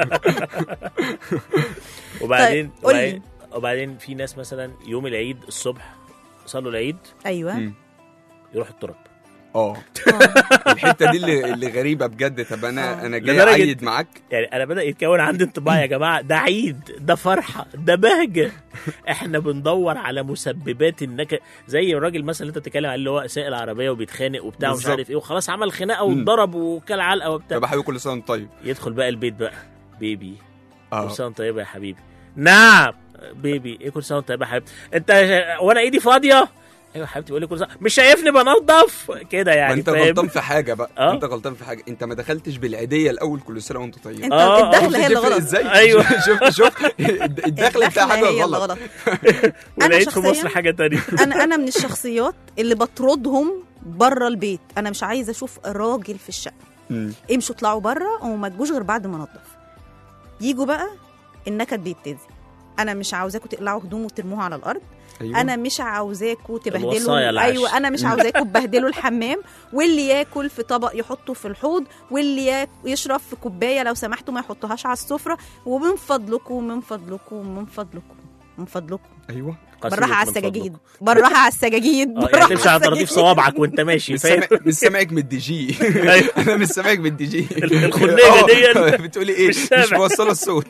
وبعدين طيب، قولي. وبعدين وبعدين في ناس مثلا يوم العيد الصبح صلوا العيد ايوه مم. يروح التراب اه الحته دي اللي, اللي غريبه بجد طب انا آه. انا جاي لدرجة- اعيد معاك يعني انا بدا يتكون عندي انطباع يا جماعه ده عيد ده فرحه ده بهجه احنا بندور على مسببات النكد زي الراجل مثلا اللي انت بتتكلم عليه اللي هو سائق العربيه وبيتخانق وبتاع ومش بالظبط. عارف ايه وخلاص عمل خناقه مم. واتضرب وكل علقه وبتاع طب يا حبيبي كل سنه وانت طيب يدخل بقى البيت بقى بيبي كل اه سنه وانت طيبه يا حبيبي نعم بيبي ايه كل سنه وانت طيبه يا حبيبي انت وانا ايدي فاضيه ايوه يا حبيبتي بقول لي كل سنه مش شايفني بنضف كده ما يعني انت فاهم؟ غلطان في حاجه بقى آه. انت غلطان في حاجه انت ما دخلتش بالعيديه الاول كل سنه وانت طيب انت آه، آه. الدخله هي اللي تفرق غلط ازاي أيوة. شفت شفت الدخله بتاع حاجه هي اللي غلط غلط انا والعيد في مصر شخصيا حاجه تانية انا انا من الشخصيات اللي بطردهم بره البيت انا مش عايزه اشوف راجل في الشقه مم. امشوا اطلعوا بره وما تجوش غير بعد ما انضف يجوا بقى النكد بيبتدي انا مش عاوزاكم تقلعوا هدوم وترموها على الارض ايوه انا مش عاوزاكم الوصايا تبهدلوا العشر. ايوه انا مش عاوزاكم تبهدلوا الحمام واللي ياكل في طبق يحطه في الحوض واللي ياك- يشرب في كوبايه لو سمحتوا ما يحطوهاش على السفره ومن فضلكم من فضلكم من فضلكم من فضلكم ايوه قصيدة بالراحه على من السجاجيد فضلك. بالراحه على السجاجيد اه بالراحة يعني تمشي على طراطيف السجاجيد. صوابعك وانت ماشي مش فاهم سامع مش سامعك من الدي جي أيوة. انا مش سامعك من الدي جي الخنيجة اه، دي. بتقولي ايه مش مش سامع. موصله الصوت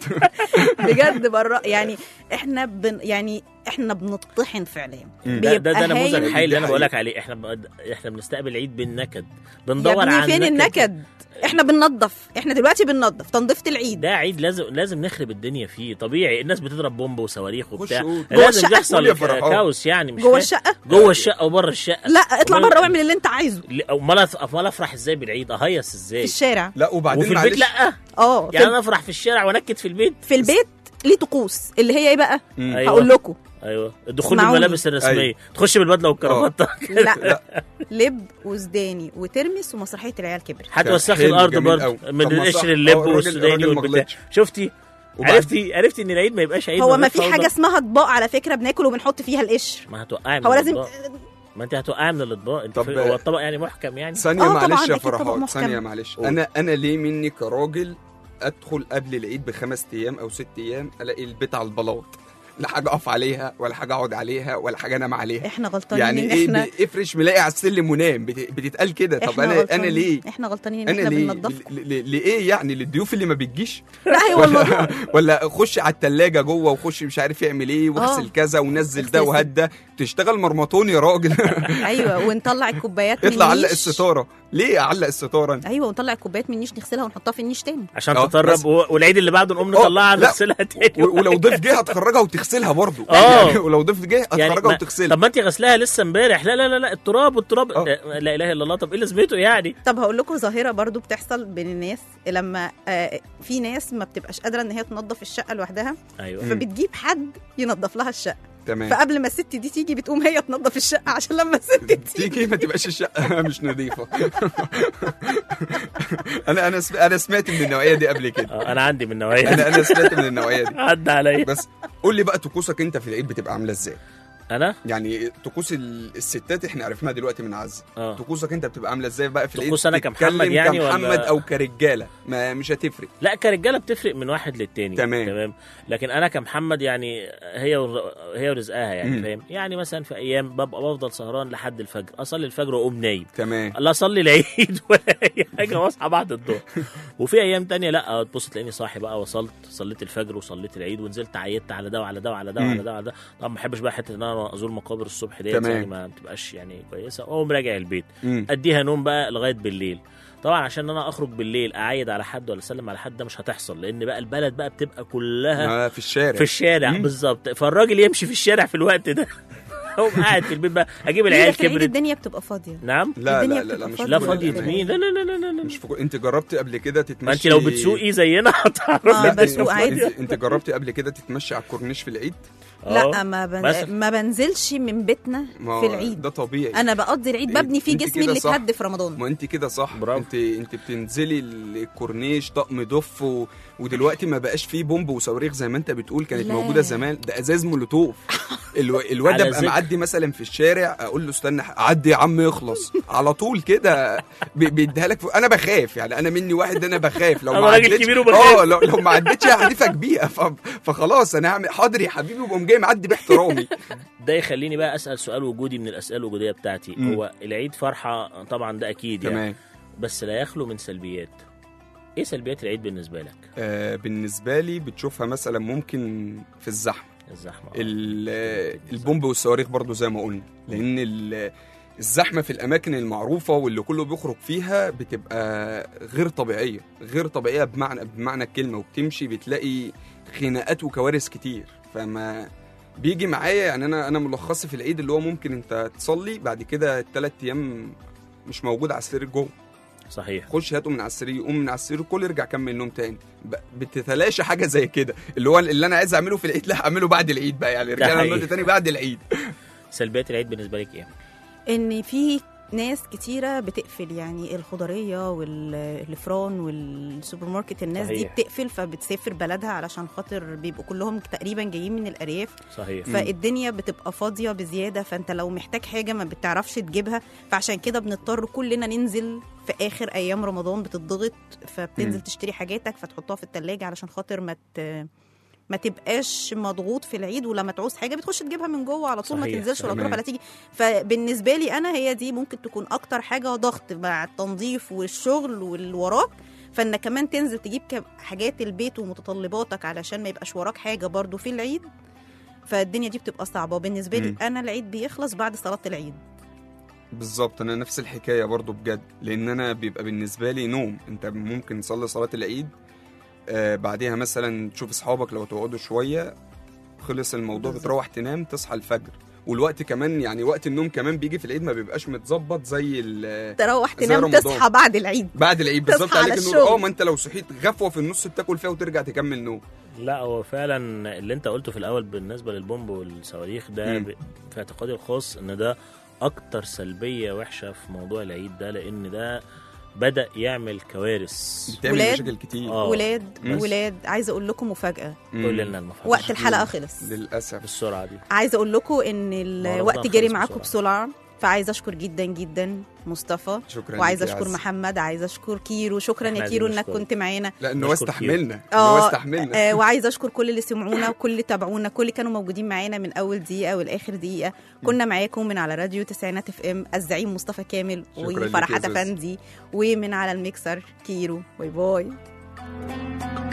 بجد بره يعني احنا بن يعني احنا بنطحن فعلا مم. ده ده, ده بيبقى نموذج هايل. حي اللي انا دي بقول لك حقيقة. عليه احنا ب- احنا بنستقبل العيد بالنكد يا بندور ابني على فين النكد احنا بننظف احنا دلوقتي بننظف تنظيفه العيد ده عيد لازم لازم نخرب الدنيا فيه طبيعي الناس بتضرب بومب وصواريخ وبتاع قول. جوه لازم الشقة؟ يحصل قول يا فرحان. كاوس يعني مش جوه فاهم. الشقه جوه الشقه وبره الشقه لا اطلع وما- بره واعمل اللي انت عايزه لا، امال أف- امال افرح ازاي بالعيد اهيص في ازاي الشارع لا وبعدين وفي البيت معلش لا اه يعني في, انا افرح في الشارع وانكد في البيت في البيت ليه طقوس اللي هي ايه بقى مم. أيوة. هقول لكم ايوه الدخول اسمعوني. بالملابس الرسميه أيوة. تخش بالبدله والكرافته لا لب وسداني وترمس ومسرحيه العيال كبرت حتى وسخ حلو، الارض جميل برضه أوي. من طب ما صح. القشر اه، اللب الراجل- والسوداني الراجل ما والبتاع غلطش. شفتي وبعد- عرفتي عرفتي ان العيد ما يبقاش عيد هو من ما غير في فوضى؟ حاجه اسمها اطباق على فكره بناكل وبنحط فيها القشر ما هتوقعي من هو لازم الأطباق. ما انت هتوقعي من الاطباق انت طب- في- هو الطبق يعني محكم يعني ثانية اه طبعاً، معلش يا أكيد طبعاً فرحات محكم. ثانية معلش قول. أنا أنا ليه مني كراجل أدخل قبل العيد بخمس أيام أو ست أيام ألاقي البيت على البلاط لا حاجة أقف عليها ولا حاجة أقعد عليها ولا حاجة أنام عليها احنا غلطانين يعني ان إيه احنا ب- افرش ملاقي على السلم ونام بت- بتتقال كده طب احنا أنا أنا غلطانين. ليه؟ احنا غلطانين ان أنا احنا ليه؟ بننضف ل- ل- لإيه يعني للضيوف اللي ما بتجيش؟ لا هو الموضوع ولا ولا خش على التلاجة جوه وخش مش عارف يعمل ايه واغسل آه. كذا ونزل ده اغسل وهات ده تشتغل مرمطون يا راجل ايوه ونطلع الكوبايات من اطلع علق النيش. الستاره ليه اعلق الستاره ايوه ونطلع الكوبايات من النيش نغسلها ونحطها في النيش تاني عشان اه، تطرب بس- و- والعيد اللي بعده نقوم اه، نطلعها لا. نغسلها تاني و- ولو ضيف جه هتخرجها وتغسلها برضه اه. يعني ولو ضيف جه يعني هتخرجها ما- وتغسلها طب ما انت غسلاها لسه امبارح لا لا لا لا التراب والتراب اه. لا لا اله الا الله طب ايه لازمته يعني طب هقول لكم ظاهره برضو بتحصل بين الناس لما آه في ناس ما بتبقاش قادره ان هي تنظف الشقه لوحدها ايوه فبتجيب حد ينظف لها الشقه تمام فقبل ما الست دي تيجي بتقوم هي تنظف الشقه عشان لما الست تيجي تيجي ما تبقاش الشقه مش نظيفه انا انا سم- انا سمعت من النوعيه دي قبل كده اه، انا عندي من النوعيه دي انا انا سمعت من النوعيه دي عدى عليا بس قول لي بقى طقوسك انت في العيد بتبقى عامله ازاي انا يعني طقوس ال- الستات احنا عرفناها دلوقتي من عز اه طقوسك انت بتبقى عامله ازاي بقى في العيد طقوس أنا تتكلم كمحمد يعني ولا- كمحمد او كرجاله ما مش هتفرق لا كرجاله بتفرق من واحد للتاني تمام. تمام لكن انا كمحمد يعني هي ور... هي ورزقها يعني مم. فاهم يعني مثلا في ايام ببقى بفضل سهران لحد الفجر اصلي الفجر واقوم نايم تمام لا اصلي العيد ولا اي حاجه واصحى بعد الظهر وفي ايام تانية لا تبص تلاقيني صاحي بقى وصلت صليت الفجر وصليت العيد ونزلت عيدت على ده وعلى ده وعلى ده مم. وعلى ده وعلى ده طبعا ما بحبش بقى حته ان انا ازور مقابر الصبح ديت تمام. يعني ما بتبقاش يعني كويسه واقوم راجع البيت مم. اديها نوم بقى لغايه بالليل طبعا عشان انا اخرج بالليل اعايد على حد ولا اسلم على حد ده مش هتحصل لان بقى البلد بقى بتبقى كلها آه، في الشارع في الشارع مم. بالظبط فالراجل يمشي في الشارع في الوقت ده اقوم قاعد في البيت بقى اجيب هي العيال في العيد كبرت الدنيا بتبقى فاضيه نعم لا الدنيا لا لا, لا بتبقى مش فاضية. لا في كل فاضية الأيام. مين لا لا لا لا لا, لا. مش في كل... انت جربت قبل كده تتمشي ما انت لو بتسوقي زينا هتعرفي آه، لا بسوق انت, عادي. انت, انت جربت قبل كده تتمشي على الكورنيش في العيد لا آه. ما مثلا. بن... ما بنزلش من بيتنا ما هو في العيد ده طبيعي انا بقضي العيد ببني فيه انت جسمي كده اللي صح. اتهد في رمضان ما انت كده صح برافو. انت انت بتنزلي الكورنيش طقم دف و... ودلوقتي ما بقاش فيه بومب وصواريخ زي ما انت بتقول كانت لا. موجوده زمان ده ازاز مولوتوف الو... الواد على ابقى ذكر- معدي مثلا في الشارع اقول له استنى عدي يا عم يخلص على طول كده بي- بيديها لك ف... انا بخاف يعني انا مني واحد انا بخاف لو أنا ما راجل عدتش كبير وبخاف. اه لو, لو ما عدتش هحدفك بيها ف... فخلاص انا هعمل حاضر يا حبيبي وبقوم جاي معدي باحترامي ده يخليني بقى اسال سؤال وجودي من الاسئله الوجوديه بتاعتي مم. هو العيد فرحه طبعا ده اكيد يعني تمام بس لا يخلو من سلبيات ايه سلبيات العيد بالنسبه لك آه بالنسبه لي بتشوفها مثلا ممكن في الزحمه الزحمه آه. ال- البومب والصواريخ برضو زي ما قلنا لان ال- الزحمه في الاماكن المعروفه واللي كله بيخرج فيها بتبقى غير طبيعيه غير طبيعيه بمعنى بمعنى الكلمه وبتمشي بتلاقي خناقات وكوارث كتير فما بيجي معايا يعني انا انا ملخصي في العيد اللي هو ممكن انت تصلي بعد كده الثلاث ايام مش موجود على السرير جوه صحيح خش هاته من على السرير قوم من على السرير كل ارجع كمل نوم تاني ب- بتتلاشى حاجه زي كده اللي هو اللي انا عايز اعمله في العيد لا هعمله بعد العيد بقى يعني رجعنا حقيقي. نقول تاني بعد العيد سلبيات العيد بالنسبه لك ايه ان في ناس كتيرة بتقفل يعني الخضرية والفران والسوبر ماركت الناس دي صحيح. بتقفل فبتسافر بلدها علشان خاطر بيبقوا كلهم تقريبا جايين من الأرياف صحيح فالدنيا بتبقى فاضية بزيادة فانت لو محتاج حاجة ما بتعرفش تجيبها فعشان كده بنضطر كلنا ننزل في آخر أيام رمضان بتضغط فبتنزل مم. تشتري حاجاتك فتحطها في التلاجة علشان خاطر ما ت... ما تبقاش مضغوط في العيد ولما تعوز حاجه بتخش تجيبها من جوه على طول ما صحيح، تنزلش ولا تمام. تروح ولا تيجي فبالنسبه لي انا هي دي ممكن تكون اكتر حاجه ضغط مع التنظيف والشغل واللي وراك فانك كمان تنزل تجيب ك- حاجات البيت ومتطلباتك علشان ما يبقاش وراك حاجه برضو في العيد فالدنيا دي بتبقى صعبه وبالنسبه لي مم. انا العيد بيخلص بعد صلاه العيد بالظبط انا نفس الحكايه برضو بجد لان انا بيبقى بالنسبه لي نوم انت ممكن تصلي صلاه العيد آه بعديها مثلا تشوف اصحابك لو تقعدوا شويه خلص الموضوع بالظبط. بتروح تنام تصحى الفجر والوقت كمان يعني وقت النوم كمان بيجي في العيد ما بيبقاش متظبط زي ال- تروح زي تنام رمضان. تصحى بعد العيد بعد العيد تصحى بالظبط على عليك النور الشغل. اه ما انت لو صحيت غفوه في النص بتاكل فيها وترجع تكمل نوم لا هو فعلا اللي انت قلته في الاول بالنسبه للبومب والصواريخ ده مم. ب- في اعتقادي الخاص ان ده اكتر سلبيه وحشه في موضوع العيد ده لان ده بدا يعمل كوارث بتعمل ولاد. مشاكل كتير آه. ولاد مم. ولاد عايزه اقول لكم مفاجاه مم. قول لنا المفاجاه وقت الحلقه خلص للاسف بالسرعه دي عايزه اقول لكم ان رمضان الوقت جري خلص معاكم بسرعة. بسرعه فعايزه اشكر جدا جدا مصطفى شكرا وعايزه ليك يا اشكر عز. محمد عايزه اشكر كيرو شكرا احنا يا عايزين كيرو انك نشكرك. كنت معانا لا ان هو نشكر استحملنا ان آه، هو استحملنا آه وعايزه اشكر كل اللي سمعونا وكل اللي تابعونا كل اللي كانوا موجودين معانا من اول دقيقه والاخر دقيقه كنا معاكم من على راديو تسعينات اف ام الزعيم مصطفى كامل شكرا ليك يا وفرحات زوز. افندي ومن على الميكسر كيرو باي باي